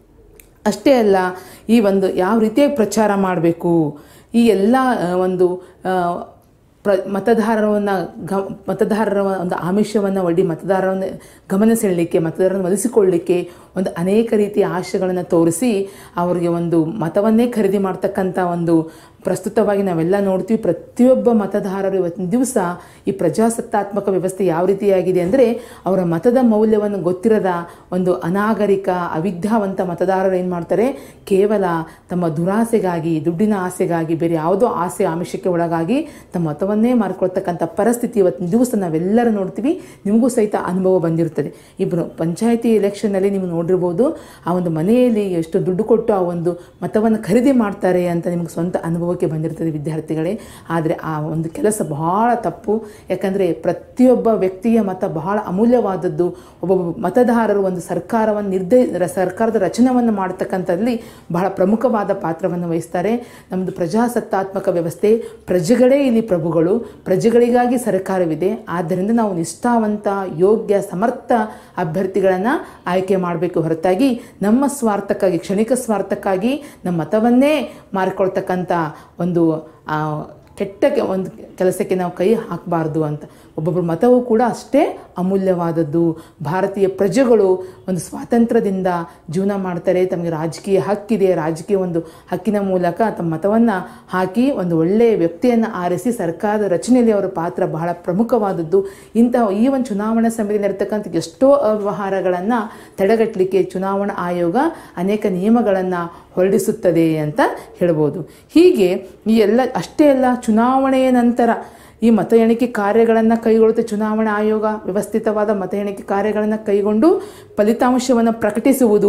ಅಷ್ಟೇ ಅಲ್ಲ ಈ ಒಂದು ಯಾವ ರೀತಿಯಾಗಿ ಪ್ರಚಾರ ಮಾಡಬೇಕು ಈ ಎಲ್ಲ ಆ, ಒಂದು ಆ, ಪ್ರ ಮತದಾರರನ್ನು ಗ ಮತದಾರರ ಒಂದು ಆಮಿಷವನ್ನು ಒಡ್ಡಿ ಮತದಾರರನ್ನು ಗಮನ ಸೆಳಲಿಕ್ಕೆ ಮತದಾರರನ್ನು ಒಲಿಸಿಕೊಳ್ಳಲಿಕ್ಕೆ ಒಂದು ಅನೇಕ ರೀತಿಯ ಆಶೆಗಳನ್ನು ತೋರಿಸಿ ಅವರಿಗೆ ಒಂದು ಮತವನ್ನೇ ಖರೀದಿ ಮಾಡ್ತಕ್ಕಂಥ ಒಂದು ಪ್ರಸ್ತುತವಾಗಿ ನಾವೆಲ್ಲ ನೋಡ್ತೀವಿ ಪ್ರತಿಯೊಬ್ಬ ಮತದಾರರು ಇವತ್ತಿನ ದಿವಸ ಈ ಪ್ರಜಾಸತ್ತಾತ್ಮಕ ವ್ಯವಸ್ಥೆ ಯಾವ ರೀತಿಯಾಗಿದೆ ಅಂದರೆ ಅವರ ಮತದ ಮೌಲ್ಯವನ್ನು ಗೊತ್ತಿರದ ಒಂದು ಅನಾಗರಿಕ ಅವಿದ್ಯಾವಂತ ಮತದಾರರು ಏನು ಮಾಡ್ತಾರೆ ಕೇವಲ ತಮ್ಮ ದುರಾಸೆಗಾಗಿ ದುಡ್ಡಿನ ಆಸೆಗಾಗಿ ಬೇರೆ ಯಾವುದೋ ಆಸೆ ಆಮಿಷಕ್ಕೆ ಒಳಗಾಗಿ ತಮ್ಮ ಮತವನ್ನೇ ಮಾರ್ಕೊಳ್ತಕ್ಕಂಥ ಪರಿಸ್ಥಿತಿ ಇವತ್ತಿನ ದಿವಸ ನಾವೆಲ್ಲರೂ ನೋಡ್ತೀವಿ ನಿಮಗೂ ಸಹಿತ ಅನುಭವ ಬಂದಿರುತ್ತದೆ ಇಬ್ಬರು ಪಂಚಾಯತಿ ಎಲೆಕ್ಷನ್ನಲ್ಲಿ ನೀವು ನೋಡಿರ್ಬೋದು ಆ ಒಂದು ಮನೆಯಲ್ಲಿ ಎಷ್ಟು ದುಡ್ಡು ಕೊಟ್ಟು ಆ ಒಂದು ಮತವನ್ನು ಖರೀದಿ ಮಾಡ್ತಾರೆ ಅಂತ ನಿಮ್ಗೆ ಸ್ವಂತ ಅನುಭವಕ್ಕೆ ಬಂದಿರ್ತದೆ ವಿದ್ಯಾರ್ಥಿಗಳೇ ಆದರೆ ಆ ಒಂದು ಕೆಲಸ ಬಹಳ ತಪ್ಪು ಯಾಕಂದರೆ ಪ್ರತಿಯೊಬ್ಬ ವ್ಯಕ್ತಿಯ ಮತ ಬಹಳ ಅಮೂಲ್ಯವಾದದ್ದು ಒಬ್ಬೊಬ್ಬ ಮತದಾರರು ಒಂದು ಸರ್ಕಾರವನ್ನು ನಿರ್ಧೇ ಸರ್ಕಾರದ ರಚನೆಯನ್ನು ಮಾಡತಕ್ಕಂಥದ್ರಲ್ಲಿ ಬಹಳ ಪ್ರಮುಖವಾದ ಪಾತ್ರವನ್ನು ವಹಿಸ್ತಾರೆ ನಮ್ಮದು ಪ್ರಜಾಸತ್ತಾತ್ಮಕ ವ್ಯವಸ್ಥೆ ಪ್ರಜೆಗಳೇ ಇಲ್ಲಿ ಪ್ರಭುಗಳು ಪ್ರಜೆಗಳಿಗಾಗಿ ಸರ್ಕಾರವಿದೆ ಆದ್ದರಿಂದ ನಾವು ನಿಷ್ಠಾವಂತ ಯೋಗ್ಯ ಸಮರ್ಥ ಅಭ್ಯರ್ಥಿಗಳನ್ನು ಆಯ್ಕೆ ಮಾಡಬೇಕು ಹೊರತಾಗಿ ನಮ್ಮ ಸ್ವಾರ್ಥಕ್ಕಾಗಿ ಕ್ಷಣಿಕ ಸ್ವಾರ್ಥಕ್ಕಾಗಿ ನಮ್ಮ ಮತವನ್ನೇ ಮಾರಿಕೊಳ್ತಕ್ಕಂಥ ಒಂದು ಆ, ಕೆಟ್ಟ ಕೆ- ಒಂದು ಕೆಲಸಕ್ಕೆ ನಾವು ಕೈ ಹಾಕಬಾರ್ದು ಅಂತ ಒಬ್ಬೊಬ್ಬರ ಮತವೂ ಕೂಡ ಅಷ್ಟೇ ಅಮೂಲ್ಯವಾದದ್ದು ಭಾರತೀಯ ಪ್ರಜೆಗಳು ಒಂದು ಸ್ವಾತಂತ್ರ್ಯದಿಂದ ಜೀವನ ಮಾಡ್ತಾರೆ ತಮಗೆ ರಾಜಕೀಯ ಹಕ್ಕಿದೆ ರಾಜಕೀಯ ಒಂದು ಹಕ್ಕಿನ ಮೂಲಕ ತಮ್ಮ ಮತವನ್ನು ಹಾಕಿ ಒಂದು ಒಳ್ಳೆಯ ವ್ಯಕ್ತಿಯನ್ನು ಆರಿಸಿ ಸರ್ಕಾರದ ರಚನೆಯಲ್ಲಿ ಅವರ ಪಾತ್ರ ಬಹಳ ಪ್ರಮುಖವಾದದ್ದು ಇಂತಹ ಈ ಒಂದು ಚುನಾವಣಾ ಸಮಯದಲ್ಲಿ ಇರತಕ್ಕಂಥ ಎಷ್ಟೋ ಅವ್ಯವಹಾರಗಳನ್ನು ತಡೆಗಟ್ಟಲಿಕ್ಕೆ ಚುನಾವಣಾ ಆಯೋಗ ಅನೇಕ ನಿಯಮಗಳನ್ನು ಹೊರಡಿಸುತ್ತದೆ ಅಂತ ಹೇಳ್ಬೋದು ಹೀಗೆ ಈ ಎಲ್ಲ ಅಷ್ಟೇ ಅಲ್ಲ ಚುನಾವಣೆಯ ನಂತರ ಈ ಮತ ಎಣಿಕೆ ಕಾರ್ಯಗಳನ್ನು ಕೈಗೊಳ್ಳುತ್ತೆ ಚುನಾವಣಾ ಆಯೋಗ ವ್ಯವಸ್ಥಿತವಾದ ಮತ ಎಣಿಕೆ ಕಾರ್ಯಗಳನ್ನು ಕೈಗೊಂಡು ಫಲಿತಾಂಶವನ್ನು ಪ್ರಕಟಿಸುವುದು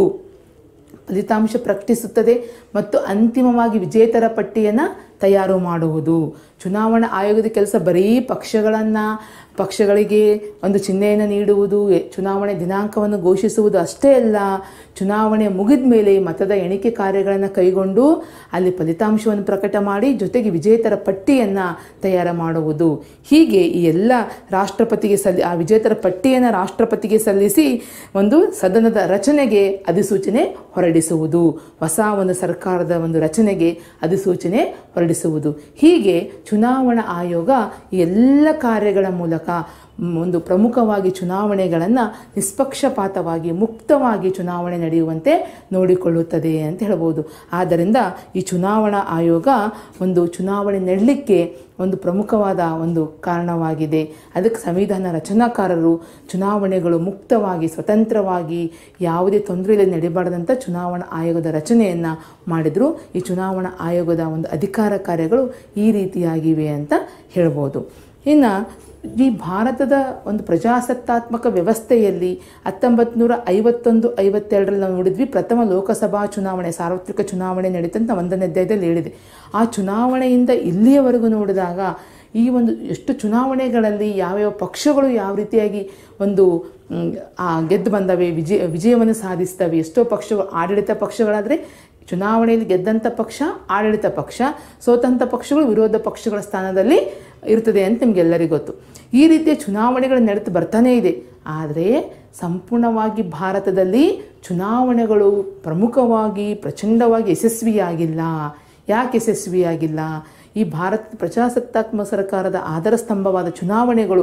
ಫಲಿತಾಂಶ ಪ್ರಕಟಿಸುತ್ತದೆ ಮತ್ತು ಅಂತಿಮವಾಗಿ ವಿಜೇತರ ಪಟ್ಟಿಯನ್ನು ತಯಾರು ಮಾಡುವುದು ಚುನಾವಣಾ ಆಯೋಗದ ಕೆಲಸ ಬರೀ ಪಕ್ಷಗಳನ್ನು ಪಕ್ಷಗಳಿಗೆ ಒಂದು ಚಿಹ್ನೆಯನ್ನು ನೀಡುವುದು ಎ- ಚುನಾವಣೆ ದಿನಾಂಕವನ್ನು ಘೋಷಿಸುವುದು ಅಷ್ಟೇ ಅಲ್ಲ ಚುನಾವಣೆ ಮುಗಿದ ಮೇಲೆ ಮತದ ಎಣಿಕೆ ಕಾರ್ಯಗಳನ್ನು ಕೈಗೊಂಡು ಅಲ್ಲಿ ಫಲಿತಾಂಶವನ್ನು ಪ್ರಕಟ ಮಾಡಿ ಜೊತೆಗೆ ವಿಜೇತರ ಪಟ್ಟಿಯನ್ನು ತಯಾರು ಮಾಡುವುದು ಹೀಗೆ ಈ ಎಲ್ಲ ರಾಷ್ಟ್ರಪತಿಗೆ ಸಲ್ಲಿ ಆ ವಿಜೇತರ ಪಟ್ಟಿಯನ್ನು ರಾಷ್ಟ್ರಪತಿಗೆ ಸಲ್ಲಿಸಿ ಒಂದು ಸದನದ ರಚನೆಗೆ ಅಧಿಸೂಚನೆ ಹೊರಡಿಸುವುದು ಹೊಸ ಒಂದು ಸರ್ಕಾರದ ಒಂದು ರಚನೆಗೆ ಅಧಿಸೂಚನೆ ಹೊರಡಿಸುವುದು ಹೀಗೆ ಚುನಾವಣಾ ಆಯೋಗ ಈ ಎಲ್ಲ ಕಾರ್ಯಗಳ ಮೂಲಕ ಮ್, ಒಂದು ಪ್ರಮುಖವಾಗಿ ಚುನಾವಣೆಗಳನ್ನು ನಿಷ್ಪಕ್ಷಪಾತವಾಗಿ ಮುಕ್ತವಾಗಿ ಚುನಾವಣೆ ನಡೆಯುವಂತೆ ನೋಡಿಕೊಳ್ಳುತ್ತದೆ ಅಂತ ಹೇಳ್ಬೋದು ಆದ್ದರಿಂದ ಈ ಚುನಾವಣಾ ಆಯೋಗ ಒಂದು ಚುನಾವಣೆ ನಡೆಯಲಿಕ್ಕೆ ಒಂದು ಪ್ರಮುಖವಾದ ಒಂದು ಕಾರಣವಾಗಿದೆ ಅದಕ್ಕೆ ಸಂವಿಧಾನ ರಚನಾಕಾರರು ಚುನಾವಣೆಗಳು ಮುಕ್ತವಾಗಿ ಸ್ವತಂತ್ರವಾಗಿ ಯಾವುದೇ ತೊಂದರೆ ಇಲ್ಲದೆ ನಡೀಬಾರ್ದಂಥ ಚುನಾವಣಾ ಆಯೋಗದ ರಚನೆಯನ್ನು ಮಾಡಿದರು ಈ ಚುನಾವಣಾ ಆಯೋಗದ ಒಂದು ಅಧಿಕಾರ ಕಾರ್ಯಗಳು ಈ ರೀತಿಯಾಗಿವೆ ಅಂತ ಹೇಳ್ಬೋದು ಇನ್ನು ಈ ಭಾರತದ ಒಂದು ಪ್ರಜಾಸತ್ತಾತ್ಮಕ ವ್ಯವಸ್ಥೆಯಲ್ಲಿ ಹತ್ತೊಂಬತ್ತು ನೂರ ಐವತ್ತೊಂದು ಐವತ್ತೆರಡರಲ್ಲಿ ನಾವು ನೋಡಿದ್ವಿ ಪ್ರಥಮ ಲೋಕಸಭಾ ಚುನಾವಣೆ ಸಾರ್ವತ್ರಿಕ ಚುನಾವಣೆ ನಡೀತಂತ ಒಂದನೇ ಅಧ್ಯಾಯದಲ್ಲಿ ಹೇಳಿದೆ ಆ ಚುನಾವಣೆಯಿಂದ ಇಲ್ಲಿಯವರೆಗೂ ನೋಡಿದಾಗ ಈ ಒಂದು ಎಷ್ಟು ಚುನಾವಣೆಗಳಲ್ಲಿ ಯಾವ್ಯಾವ ಪಕ್ಷಗಳು ಯಾವ ರೀತಿಯಾಗಿ ಒಂದು ಮ್, ಆ ಗೆದ್ದು ಬಂದವೆ ವಿಜಯ ವಿಜಯವನ್ನು ಸಾಧಿಸ್ತವೆ ಎಷ್ಟೋ ಪಕ್ಷಗಳು ಆಡಳಿತ ಪಕ್ಷಗಳಾದರೆ ಚುನಾವಣೆಯಲ್ಲಿ ಗೆದ್ದಂಥ ಪಕ್ಷ ಆಡಳಿತ ಪಕ್ಷ ಸೋತಂಥ ಪಕ್ಷಗಳು ವಿರೋಧ ಪಕ್ಷಗಳ ಸ್ಥಾನದಲ್ಲಿ ಇರ್ತದೆ ಅಂತ ನಿಮಗೆಲ್ಲರಿಗೂ ಗೊತ್ತು ಈ ರೀತಿಯ ಚುನಾವಣೆಗಳು ನಡೆದು ಬರ್ತಾನೇ ಇದೆ ಆದರೆ ಸಂಪೂರ್ಣವಾಗಿ ಭಾರತದಲ್ಲಿ ಚುನಾವಣೆಗಳು ಪ್ರಮುಖವಾಗಿ ಪ್ರಚಂಡವಾಗಿ ಯಶಸ್ವಿಯಾಗಿಲ್ಲ ಯಾಕೆ ಯಶಸ್ವಿಯಾಗಿಲ್ಲ ಈ ಭಾರತ ಪ್ರಜಾಸತ್ತಾತ್ಮಕ ಸರ್ಕಾರದ ಆಧಾರ ಸ್ತಂಭವಾದ ಚುನಾವಣೆಗಳು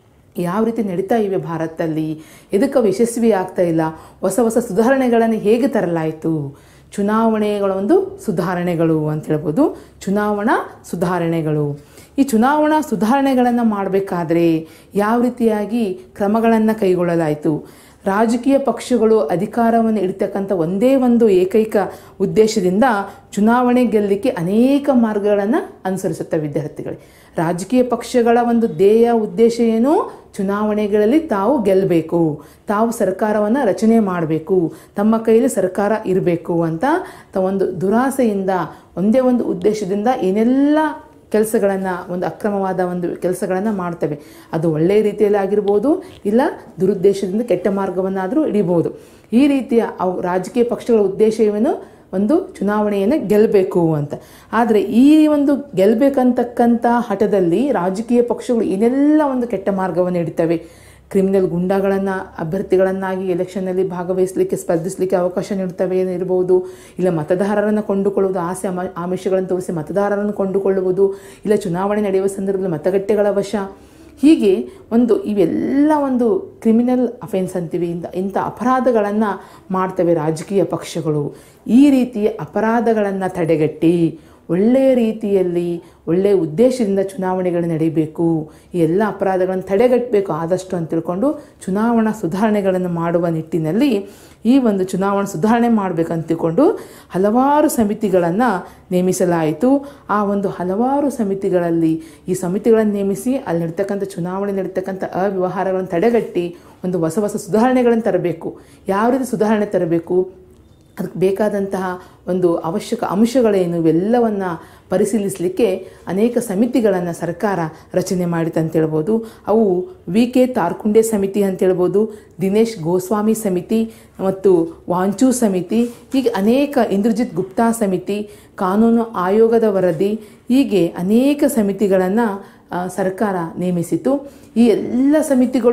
ಯಾವ ರೀತಿ ನಡೀತಾ ಇವೆ ಭಾರತದಲ್ಲಿ ಎದಕ್ಕೆ ಅವು ಯಶಸ್ವಿ ಆಗ್ತಾ ಇಲ್ಲ ಹೊಸ ಹೊಸ ಸುಧಾರಣೆಗಳನ್ನು ಹೇಗೆ ತರಲಾಯಿತು ಚುನಾವಣೆಗಳ ಒಂದು ಸುಧಾರಣೆಗಳು ಅಂತ ಹೇಳ್ಬೋದು ಚುನಾವಣಾ ಸುಧಾರಣೆಗಳು ಈ ಚುನಾವಣಾ ಸುಧಾರಣೆಗಳನ್ನು ಮಾಡಬೇಕಾದ್ರೆ ಯಾವ ರೀತಿಯಾಗಿ ಕ್ರಮಗಳನ್ನು ಕೈಗೊಳ್ಳಲಾಯಿತು ರಾಜಕೀಯ ಪಕ್ಷಗಳು ಅಧಿಕಾರವನ್ನು ಇಡ್ತಕ್ಕಂಥ ಒಂದೇ ಒಂದು ಏಕೈಕ ಉದ್ದೇಶದಿಂದ ಚುನಾವಣೆ ಗೆಲ್ಲಲಿಕ್ಕೆ ಅನೇಕ ಮಾರ್ಗಗಳನ್ನು ಅನುಸರಿಸುತ್ತವೆ ವಿದ್ಯಾರ್ಥಿಗಳೇ ರಾಜಕೀಯ ಪಕ್ಷಗಳ ಒಂದು ಧ್ಯೇಯ ಉದ್ದೇಶ ಏನು ಚುನಾವಣೆಗಳಲ್ಲಿ ತಾವು ಗೆಲ್ಲಬೇಕು ತಾವು ಸರ್ಕಾರವನ್ನು ರಚನೆ ಮಾಡಬೇಕು ತಮ್ಮ ಕೈಯಲ್ಲಿ ಸರ್ಕಾರ ಇರಬೇಕು ಅಂತ ತ ಒಂದು ದುರಾಸೆಯಿಂದ ಒಂದೇ ಒಂದು ಉದ್ದೇಶದಿಂದ ಏನೆಲ್ಲ ಕೆಲಸಗಳನ್ನು ಒಂದು ಅಕ್ರಮವಾದ ಒಂದು ಕೆಲಸಗಳನ್ನು ಮಾಡ್ತವೆ ಅದು ಒಳ್ಳೆಯ ರೀತಿಯಲ್ಲಿ ಆಗಿರ್ಬೋದು ಇಲ್ಲ ದುರುದ್ದೇಶದಿಂದ ಕೆಟ್ಟ ಮಾರ್ಗವನ್ನಾದರೂ ಹಿಡಿಬೋದು ಈ ರೀತಿಯ ಅವು ರಾಜಕೀಯ ಪಕ್ಷಗಳ ಉದ್ದೇಶವನ್ನು ಒಂದು ಚುನಾವಣೆಯನ್ನು ಗೆಲ್ಲಬೇಕು ಅಂತ ಆದರೆ ಈ ಒಂದು ಗೆಲ್ಲಬೇಕಂತಕ್ಕಂಥ ಹಠದಲ್ಲಿ ರಾಜಕೀಯ ಪಕ್ಷಗಳು ಏನೆಲ್ಲ ಒಂದು ಕೆಟ್ಟ ಮಾರ್ಗವನ್ನು ಹಿಡಿತವೆ ಕ್ರಿಮಿನಲ್ ಗುಂಡಾಗಳನ್ನು ಅಭ್ಯರ್ಥಿಗಳನ್ನಾಗಿ ಎಲೆಕ್ಷನ್ನಲ್ಲಿ ಭಾಗವಹಿಸಲಿಕ್ಕೆ ಸ್ಪರ್ಧಿಸಲಿಕ್ಕೆ ಅವಕಾಶ ನೀಡುತ್ತವೆ ಇರಬಹುದು ಇಲ್ಲ ಮತದಾರರನ್ನು ಕೊಂಡುಕೊಳ್ಳುವುದು ಆಸೆ ಅಮ ಆಮಿಷಗಳನ್ನು ತೋರಿಸಿ ಮತದಾರರನ್ನು ಕೊಂಡುಕೊಳ್ಳುವುದು ಇಲ್ಲ ಚುನಾವಣೆ ನಡೆಯುವ ಸಂದರ್ಭದಲ್ಲಿ ಮತಗಟ್ಟೆಗಳ ವಶ ಹೀಗೆ ಒಂದು ಇವೆಲ್ಲ ಒಂದು ಕ್ರಿಮಿನಲ್ ಅಫೆನ್ಸ್ ಅಂತೀವಿ ಇಂಥ ಇಂಥ ಅಪರಾಧಗಳನ್ನು ಮಾಡ್ತವೆ ರಾಜಕೀಯ ಪಕ್ಷಗಳು ಈ ರೀತಿಯ ಅಪರಾಧಗಳನ್ನು ತಡೆಗಟ್ಟಿ ಒಳ್ಳೆಯ ರೀತಿಯಲ್ಲಿ ಒಳ್ಳೆಯ ಉದ್ದೇಶದಿಂದ ಚುನಾವಣೆಗಳು ನಡೀಬೇಕು ಈ ಎಲ್ಲ ಅಪರಾಧಗಳನ್ನು ತಡೆಗಟ್ಟಬೇಕು ಆದಷ್ಟು ಅಂತ ತಿಳ್ಕೊಂಡು ಚುನಾವಣಾ ಸುಧಾರಣೆಗಳನ್ನು ಮಾಡುವ ನಿಟ್ಟಿನಲ್ಲಿ ಈ ಒಂದು ಚುನಾವಣಾ ಸುಧಾರಣೆ ಮಾಡಬೇಕಂತ ತಿಳ್ಕೊಂಡು ಹಲವಾರು ಸಮಿತಿಗಳನ್ನು ನೇಮಿಸಲಾಯಿತು ಆ ಒಂದು ಹಲವಾರು ಸಮಿತಿಗಳಲ್ಲಿ ಈ ಸಮಿತಿಗಳನ್ನು ನೇಮಿಸಿ ಅಲ್ಲಿ ನಡೀತಕ್ಕಂಥ ಚುನಾವಣೆ ನಡೀತಕ್ಕಂಥ ಅವ್ಯವಹಾರಗಳನ್ನು ತಡೆಗಟ್ಟಿ ಒಂದು ಹೊಸ ಹೊಸ ಸುಧಾರಣೆಗಳನ್ನು ತರಬೇಕು ಯಾವ ರೀತಿ ಸುಧಾರಣೆ ತರಬೇಕು ಅದಕ್ಕೆ ಬೇಕಾದಂತಹ ಒಂದು ಅವಶ್ಯಕ ಅಂಶಗಳೇನು ಇವೆಲ್ಲವನ್ನು ಪರಿಶೀಲಿಸಲಿಕ್ಕೆ ಅನೇಕ ಸಮಿತಿಗಳನ್ನು ಸರ್ಕಾರ ರಚನೆ ಮಾಡಿತು ಅಂತ ಹೇಳ್ಬೋದು ಅವು ವಿ ಕೆ ತಾರ್ಕುಂಡೆ ಸಮಿತಿ ಅಂತ ಹೇಳ್ಬೋದು ದಿನೇಶ್ ಗೋಸ್ವಾಮಿ ಸಮಿತಿ ಮತ್ತು ವಾಂಚೂ ಸಮಿತಿ ಹೀಗೆ ಅನೇಕ ಇಂದ್ರಜಿತ್ ಗುಪ್ತಾ ಸಮಿತಿ ಕಾನೂನು ಆಯೋಗದ ವರದಿ ಹೀಗೆ ಅನೇಕ ಸಮಿತಿಗಳನ್ನು ಸರ್ಕಾರ ನೇಮಿಸಿತು ಈ ಎಲ್ಲ ಸಮಿತಿಗಳು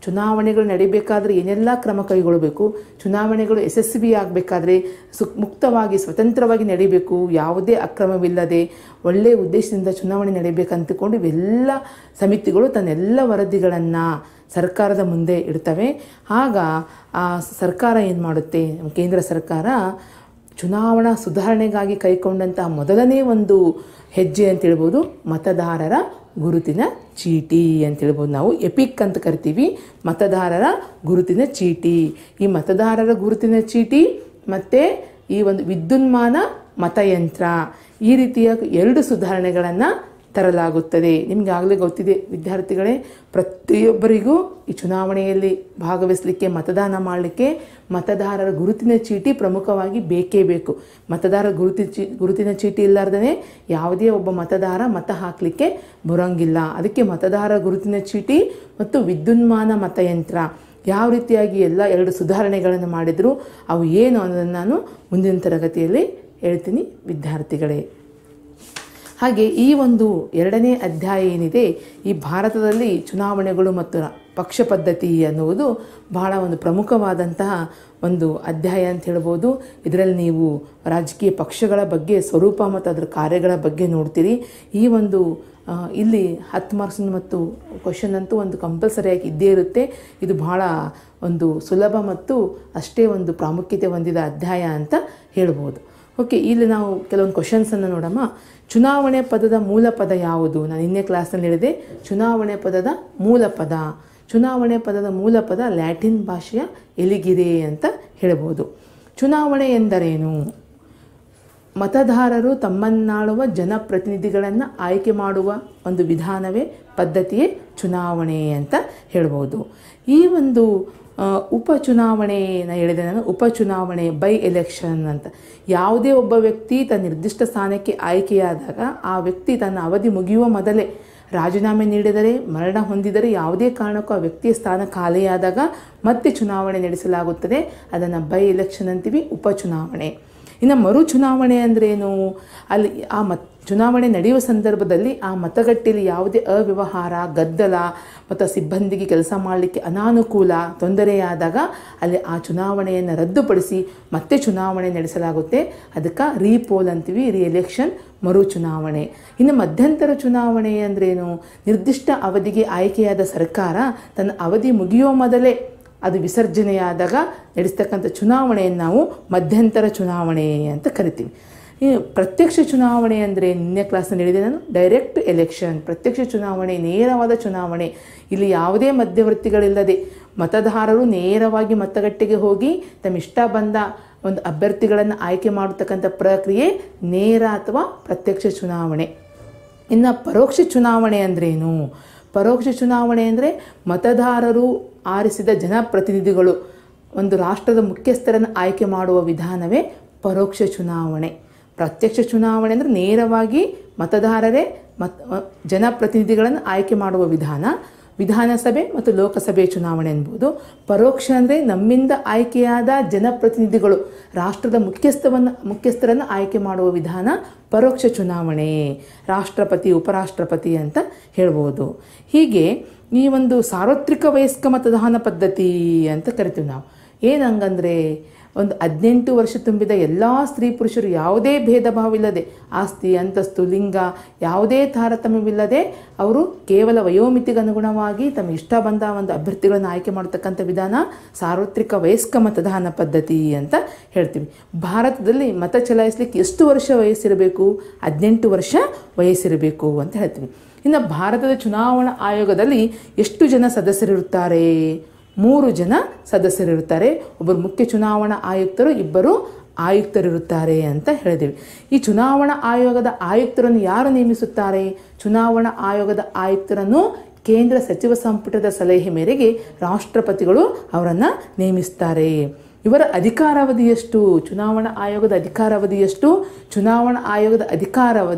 ಚುನಾವಣೆಗಳು ನಡಿಬೇಕಾದ್ರೆ ಏನೆಲ್ಲ ಕ್ರಮ ಕೈಗೊಳ್ಳಬೇಕು ಚುನಾವಣೆಗಳು ಯಶಸ್ವಿ ಆಗಬೇಕಾದ್ರೆ ಸು ಮುಕ್ತವಾಗಿ ಸ್ವತಂತ್ರವಾಗಿ ನಡಿಬೇಕು ಯಾವುದೇ ಅಕ್ರಮವಿಲ್ಲದೆ ಒಳ್ಳೆಯ ಉದ್ದೇಶದಿಂದ ಚುನಾವಣೆ ನಡಿಬೇಕಂತಕೊಂಡು ಇವೆಲ್ಲ ಸಮಿತಿಗಳು ತನ್ನೆಲ್ಲ ವರದಿಗಳನ್ನು ಸರ್ಕಾರದ ಮುಂದೆ ಇಡ್ತವೆ ಆಗ ಆ ಸರ್ಕಾರ ಏನು ಮಾಡುತ್ತೆ ಕೇಂದ್ರ ಸರ್ಕಾರ ಚುನಾವಣಾ ಸುಧಾರಣೆಗಾಗಿ ಕೈಗೊಂಡಂತಹ ಮೊದಲನೇ ಒಂದು ಹೆಜ್ಜೆ ಅಂತ ಹೇಳ್ಬೋದು ಮತದಾರರ ಗುರುತಿನ ಚೀಟಿ ಅಂತ ಹೇಳ್ಬೋದು ನಾವು ಎಪಿಕ್ ಅಂತ ಕರಿತೀವಿ ಮತದಾರರ ಗುರುತಿನ ಚೀಟಿ ಈ ಮತದಾರರ ಗುರುತಿನ ಚೀಟಿ ಮತ್ತು ಈ ಒಂದು ವಿದ್ಯುನ್ಮಾನ ಮತಯಂತ್ರ ಈ ರೀತಿಯ ಎರಡು ಸುಧಾರಣೆಗಳನ್ನು ತರಲಾಗುತ್ತದೆ ನಿಮಗೆ ಆಗಲೇ ಗೊತ್ತಿದೆ ವಿದ್ಯಾರ್ಥಿಗಳೇ ಪ್ರತಿಯೊಬ್ಬರಿಗೂ ಈ ಚುನಾವಣೆಯಲ್ಲಿ ಭಾಗವಹಿಸಲಿಕ್ಕೆ ಮತದಾನ ಮಾಡಲಿಕ್ಕೆ ಮತದಾರರ ಗುರುತಿನ ಚೀಟಿ ಪ್ರಮುಖವಾಗಿ ಬೇಕೇ ಬೇಕು ಮತದಾರರ ಗುರುತಿ ಚೀ ಗುರುತಿನ ಚೀಟಿ ಇಲ್ಲಾರ್ದೇ ಯಾವುದೇ ಒಬ್ಬ ಮತದಾರ ಮತ ಹಾಕಲಿಕ್ಕೆ ಬರೋಂಗಿಲ್ಲ ಅದಕ್ಕೆ ಮತದಾರರ ಗುರುತಿನ ಚೀಟಿ ಮತ್ತು ವಿದ್ಯುನ್ಮಾನ ಮತಯಂತ್ರ ಯಾವ ರೀತಿಯಾಗಿ ಎಲ್ಲ ಎರಡು ಸುಧಾರಣೆಗಳನ್ನು ಮಾಡಿದ್ರು ಅವು ಏನು ಅನ್ನೋದನ್ನು ನಾನು ಮುಂದಿನ ತರಗತಿಯಲ್ಲಿ ಹೇಳ್ತೀನಿ ವಿದ್ಯಾರ್ಥಿಗಳೇ ಹಾಗೆ ಈ ಒಂದು ಎರಡನೇ ಅಧ್ಯಾಯ ಏನಿದೆ ಈ ಭಾರತದಲ್ಲಿ ಚುನಾವಣೆಗಳು ಮತ್ತು ಪಕ್ಷ ಪದ್ಧತಿ ಅನ್ನುವುದು ಬಹಳ ಒಂದು ಪ್ರಮುಖವಾದಂತಹ ಒಂದು ಅಧ್ಯಾಯ ಅಂತ ಹೇಳ್ಬೋದು ಇದರಲ್ಲಿ ನೀವು ರಾಜಕೀಯ ಪಕ್ಷಗಳ ಬಗ್ಗೆ ಸ್ವರೂಪ ಮತ್ತು ಅದರ ಕಾರ್ಯಗಳ ಬಗ್ಗೆ ನೋಡ್ತೀರಿ ಈ ಒಂದು ಆ, ಇಲ್ಲಿ ಹತ್ತು ಮಾರ್ಕ್ಸ್ ಮತ್ತು ಕ್ವಶನ್ ಅಂತೂ ಒಂದು ಕಂಪಲ್ಸರಿಯಾಗಿ ಇದ್ದೇ ಇರುತ್ತೆ ಇದು ಬಹಳ ಒಂದು ಸುಲಭ ಮತ್ತು ಅಷ್ಟೇ ಒಂದು ಪ್ರಾಮುಖ್ಯತೆ ಹೊಂದಿದ ಅಧ್ಯಾಯ ಅಂತ ಹೇಳ್ಬೋದು ಓಕೆ ಇಲ್ಲಿ ನಾವು ಕೆಲವೊಂದು ಕ್ವಶನ್ಸನ್ನು ನೋಡಮ್ಮ ಚುನಾವಣೆ ಪದದ ಮೂಲ ಪದ ಯಾವುದು ನಾನು ನಿನ್ನೆ ಕ್ಲಾಸ್ನಲ್ಲಿ ಹೇಳಿದೆ ಚುನಾವಣೆ ಪದದ ಮೂಲ ಪದ ಚುನಾವಣೆ ಪದದ ಮೂಲ ಪದ ಲ್ಯಾಟಿನ್ ಭಾಷೆಯ ಎಲಿಗಿರೆ ಅಂತ ಹೇಳ್ಬೋದು ಚುನಾವಣೆ ಎಂದರೇನು ಮತದಾರರು ತಮ್ಮನ್ನಾಳುವ ಜನಪ್ರತಿನಿಧಿಗಳನ್ನು ಆಯ್ಕೆ ಮಾಡುವ ಒಂದು ವಿಧಾನವೇ ಪದ್ಧತಿಯೇ ಚುನಾವಣೆ ಅಂತ ಹೇಳ್ಬೋದು ಈ ಒಂದು ಆ, ಉಪಚುನಾವಣೆ ನಾ ಹೇಳಿದೆ ನಾನು ಉಪಚುನಾವಣೆ ಬೈ ಎಲೆಕ್ಷನ್ ಅಂತ ಯಾವುದೇ ಒಬ್ಬ ವ್ಯಕ್ತಿ ತನ್ನ ನಿರ್ದಿಷ್ಟ ಸ್ಥಾನಕ್ಕೆ ಆಯ್ಕೆಯಾದಾಗ ಆ ವ್ಯಕ್ತಿ ತನ್ನ ಅವಧಿ ಮುಗಿಯುವ ಮೊದಲೇ ರಾಜೀನಾಮೆ ನೀಡಿದರೆ ಮರಣ ಹೊಂದಿದರೆ ಯಾವುದೇ ಕಾರಣಕ್ಕೂ ಆ ವ್ಯಕ್ತಿಯ ಸ್ಥಾನ ಖಾಲಿಯಾದಾಗ ಮತ್ತೆ ಚುನಾವಣೆ ನಡೆಸಲಾಗುತ್ತದೆ ಅದನ್ನು ಬೈ ಎಲೆಕ್ಷನ್ ಅಂತೀವಿ ಉಪಚುನಾವಣೆ ಇನ್ನು ಮರು ಚುನಾವಣೆ ಅಂದ್ರೇನು ಅಲ್ಲಿ ಆ ಮತ್ ಚುನಾವಣೆ ನಡೆಯುವ ಸಂದರ್ಭದಲ್ಲಿ ಆ ಮತಗಟ್ಟೆಯಲ್ಲಿ ಯಾವುದೇ ಅವ್ಯವಹಾರ ಗದ್ದಲ ಮತ್ತು ಸಿಬ್ಬಂದಿಗೆ ಕೆಲಸ ಮಾಡಲಿಕ್ಕೆ ಅನಾನುಕೂಲ ತೊಂದರೆಯಾದಾಗ ಅಲ್ಲಿ ಆ ಚುನಾವಣೆಯನ್ನು ರದ್ದುಪಡಿಸಿ ಮತ್ತೆ ಚುನಾವಣೆ ನಡೆಸಲಾಗುತ್ತೆ ಅದಕ್ಕೆ ರೀಪೋಲ್ ಅಂತೀವಿ ರಿ ಎಲೆಕ್ಷನ್ ಮರು ಚುನಾವಣೆ ಇನ್ನು ಮಧ್ಯಂತರ ಚುನಾವಣೆ ಅಂದ್ರೇನು ನಿರ್ದಿಷ್ಟ ಅವಧಿಗೆ ಆಯ್ಕೆಯಾದ ಸರ್ಕಾರ ತನ್ನ ಅವಧಿ ಮುಗಿಯುವ ಮೊದಲೇ ಅದು ವಿಸರ್ಜನೆಯಾದಾಗ ನಡೆಸ್ತಕ್ಕಂಥ ಚುನಾವಣೆಯನ್ನು ನಾವು ಮಧ್ಯಂತರ ಚುನಾವಣೆ ಅಂತ ಕರಿತೀವಿ ಈ ಪ್ರತ್ಯಕ್ಷ ಚುನಾವಣೆ ಅಂದರೆ ನಿನ್ನೆ ಕ್ಲಾಸ್ನಲ್ಲಿ ಹೇಳಿದೆ ನಾನು ಡೈರೆಕ್ಟ್ ಎಲೆಕ್ಷನ್ ಪ್ರತ್ಯಕ್ಷ ಚುನಾವಣೆ ನೇರವಾದ ಚುನಾವಣೆ ಇಲ್ಲಿ ಯಾವುದೇ ಮಧ್ಯವರ್ತಿಗಳಿಲ್ಲದೆ ಮತದಾರರು ನೇರವಾಗಿ ಮತಗಟ್ಟೆಗೆ ಹೋಗಿ ತಮ್ಮ ಇಷ್ಟ ಬಂದ ಒಂದು ಅಭ್ಯರ್ಥಿಗಳನ್ನು ಆಯ್ಕೆ ಮಾಡತಕ್ಕಂಥ ಪ್ರಕ್ರಿಯೆ ನೇರ ಅಥವಾ ಪ್ರತ್ಯಕ್ಷ ಚುನಾವಣೆ ಇನ್ನು ಪರೋಕ್ಷ ಚುನಾವಣೆ ಅಂದ್ರೇನು ಪರೋಕ್ಷ ಚುನಾವಣೆ ಅಂದರೆ ಮತದಾರರು ಆರಿಸಿದ ಜನಪ್ರತಿನಿಧಿಗಳು ಒಂದು ರಾಷ್ಟ್ರದ ಮುಖ್ಯಸ್ಥರನ್ನು ಆಯ್ಕೆ ಮಾಡುವ ವಿಧಾನವೇ ಪರೋಕ್ಷ ಚುನಾವಣೆ ಪ್ರತ್ಯಕ್ಷ ಚುನಾವಣೆ ಅಂದರೆ ನೇರವಾಗಿ ಮತದಾರರೇ ಮತ್ ಜನಪ್ರತಿನಿಧಿಗಳನ್ನು ಆಯ್ಕೆ ಮಾಡುವ ವಿಧಾನ ವಿಧಾನಸಭೆ ಮತ್ತು ಲೋಕಸಭೆ ಚುನಾವಣೆ ಅನ್ಬೋದು ಪರೋಕ್ಷ ಅಂದರೆ ನಮ್ಮಿಂದ ಆಯ್ಕೆಯಾದ ಜನಪ್ರತಿನಿಧಿಗಳು ರಾಷ್ಟ್ರದ ಮುಖ್ಯಸ್ಥವನ್ನು ಮುಖ್ಯಸ್ಥರನ್ನು ಆಯ್ಕೆ ಮಾಡುವ ವಿಧಾನ ಪರೋಕ್ಷ ಚುನಾವಣೆ ರಾಷ್ಟ್ರಪತಿ ಉಪರಾಷ್ಟ್ರಪತಿ ಅಂತ ಹೇಳ್ಬೋದು ಹೀಗೆ ಈ ಒಂದು ಸಾರ್ವತ್ರಿಕ ವಯಸ್ಕ ಮತದಾನ ಪದ್ಧತಿ ಅಂತ ಕರಿತೀವಿ ನಾವು ಏನಂಗಂದರೆ ಒಂದು ಹದಿನೆಂಟು ವರ್ಷ ತುಂಬಿದ ಎಲ್ಲ ಸ್ತ್ರೀ ಪುರುಷರು ಯಾವುದೇ ಭೇದ ಭಾವವಿಲ್ಲದೆ ಆಸ್ತಿ ಅಂತಸ್ತು ಲಿಂಗ ಯಾವುದೇ ತಾರತಮ್ಯವಿಲ್ಲದೆ ಅವರು ಕೇವಲ ವಯೋಮಿತಿಗೆ ಅನುಗುಣವಾಗಿ ತಮ್ಮ ಇಷ್ಟ ಬಂದ ಒಂದು ಅಭ್ಯರ್ಥಿಗಳನ್ನು ಆಯ್ಕೆ ಮಾಡತಕ್ಕಂಥ ವಿಧಾನ ಸಾರ್ವತ್ರಿಕ ವಯಸ್ಕ ಮತದಾನ ಪದ್ಧತಿ ಅಂತ ಹೇಳ್ತೀವಿ ಭಾರತದಲ್ಲಿ ಮತ ಚಲಾಯಿಸಲಿಕ್ಕೆ ಎಷ್ಟು ವರ್ಷ ವಯಸ್ಸಿರಬೇಕು ಹದಿನೆಂಟು ವರ್ಷ ವಯಸ್ಸಿರಬೇಕು ಅಂತ ಹೇಳ್ತೀವಿ ಇನ್ನು ಭಾರತದ ಚುನಾವಣಾ ಆಯೋಗದಲ್ಲಿ ಎಷ್ಟು ಜನ ಸದಸ್ಯರಿರುತ್ತಾರೆ ಮೂರು ಜನ ಸದಸ್ಯರಿರುತ್ತಾರೆ ಒಬ್ಬರು ಮುಖ್ಯ ಚುನಾವಣಾ ಆಯುಕ್ತರು ಇಬ್ಬರು ಆಯುಕ್ತರಿರುತ್ತಾರೆ ಅಂತ ಹೇಳಿದೆವು ಈ ಚುನಾವಣಾ ಆಯೋಗದ ಆಯುಕ್ತರನ್ನು ಯಾರು ನೇಮಿಸುತ್ತಾರೆ ಚುನಾವಣಾ ಆಯೋಗದ ಆಯುಕ್ತರನ್ನು ಕೇಂದ್ರ ಸಚಿವ ಸಂಪುಟದ ಸಲಹೆ ಮೇರೆಗೆ ರಾಷ್ಟ್ರಪತಿಗಳು ಅವರನ್ನು ನೇಮಿಸ್ತಾರೆ ಇವರ ಅಧಿಕಾರಾವಧಿ ಎಷ್ಟು ಚುನಾವಣಾ ಆಯೋಗದ ಅಧಿಕಾರಾವಧಿ ಎಷ್ಟು ಚುನಾವಣಾ ಆಯೋಗದ ಅಧಿಕಾರಾವಧಿ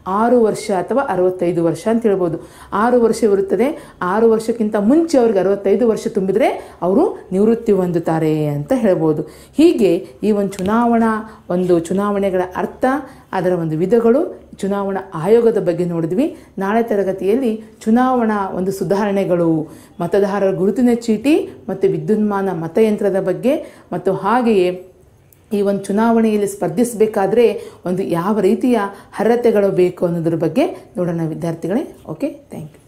ಆರು ವರ್ಷ ಅಥವಾ ಅರವತ್ತೈದು ವರ್ಷ ಅಂತ ಹೇಳ್ಬೋದು ಆರು ವರ್ಷ ಇರುತ್ತದೆ ಆರು ವರ್ಷಕ್ಕಿಂತ ಮುಂಚೆ ಅವ್ರಿಗೆ ಅರವತ್ತೈದು ವರ್ಷ ತುಂಬಿದರೆ ಅವರು ನಿವೃತ್ತಿ ಹೊಂದುತ್ತಾರೆ ಅಂತ ಹೇಳ್ಬೋದು ಹೀಗೆ ಈ ಒಂದು ಚುನಾವಣಾ ಒಂದು ಚುನಾವಣೆಗಳ ಅರ್ಥ ಅದರ ಒಂದು ವಿಧಗಳು ಚುನಾವಣಾ ಆಯೋಗದ ಬಗ್ಗೆ ನೋಡಿದ್ವಿ ನಾಳೆ ತರಗತಿಯಲ್ಲಿ ಚುನಾವಣಾ ಒಂದು ಸುಧಾರಣೆಗಳು ಮತದಾರರ ಗುರುತಿನ ಚೀಟಿ ಮತ್ತು ವಿದ್ಯುನ್ಮಾನ ಮತಯಂತ್ರದ ಬಗ್ಗೆ ಮತ್ತು ಹಾಗೆಯೇ ಈ ಒಂದು ಚುನಾವಣೆಯಲ್ಲಿ ಸ್ಪರ್ಧಿಸಬೇಕಾದ್ರೆ ಒಂದು ಯಾವ ರೀತಿಯ ಅರ್ಹತೆಗಳು ಬೇಕು ಅನ್ನೋದ್ರ ಬಗ್ಗೆ ನೋಡೋಣ ವಿದ್ಯಾರ್ಥಿಗಳೇ ಓಕೆ ಥ್ಯಾಂಕ್ ಯು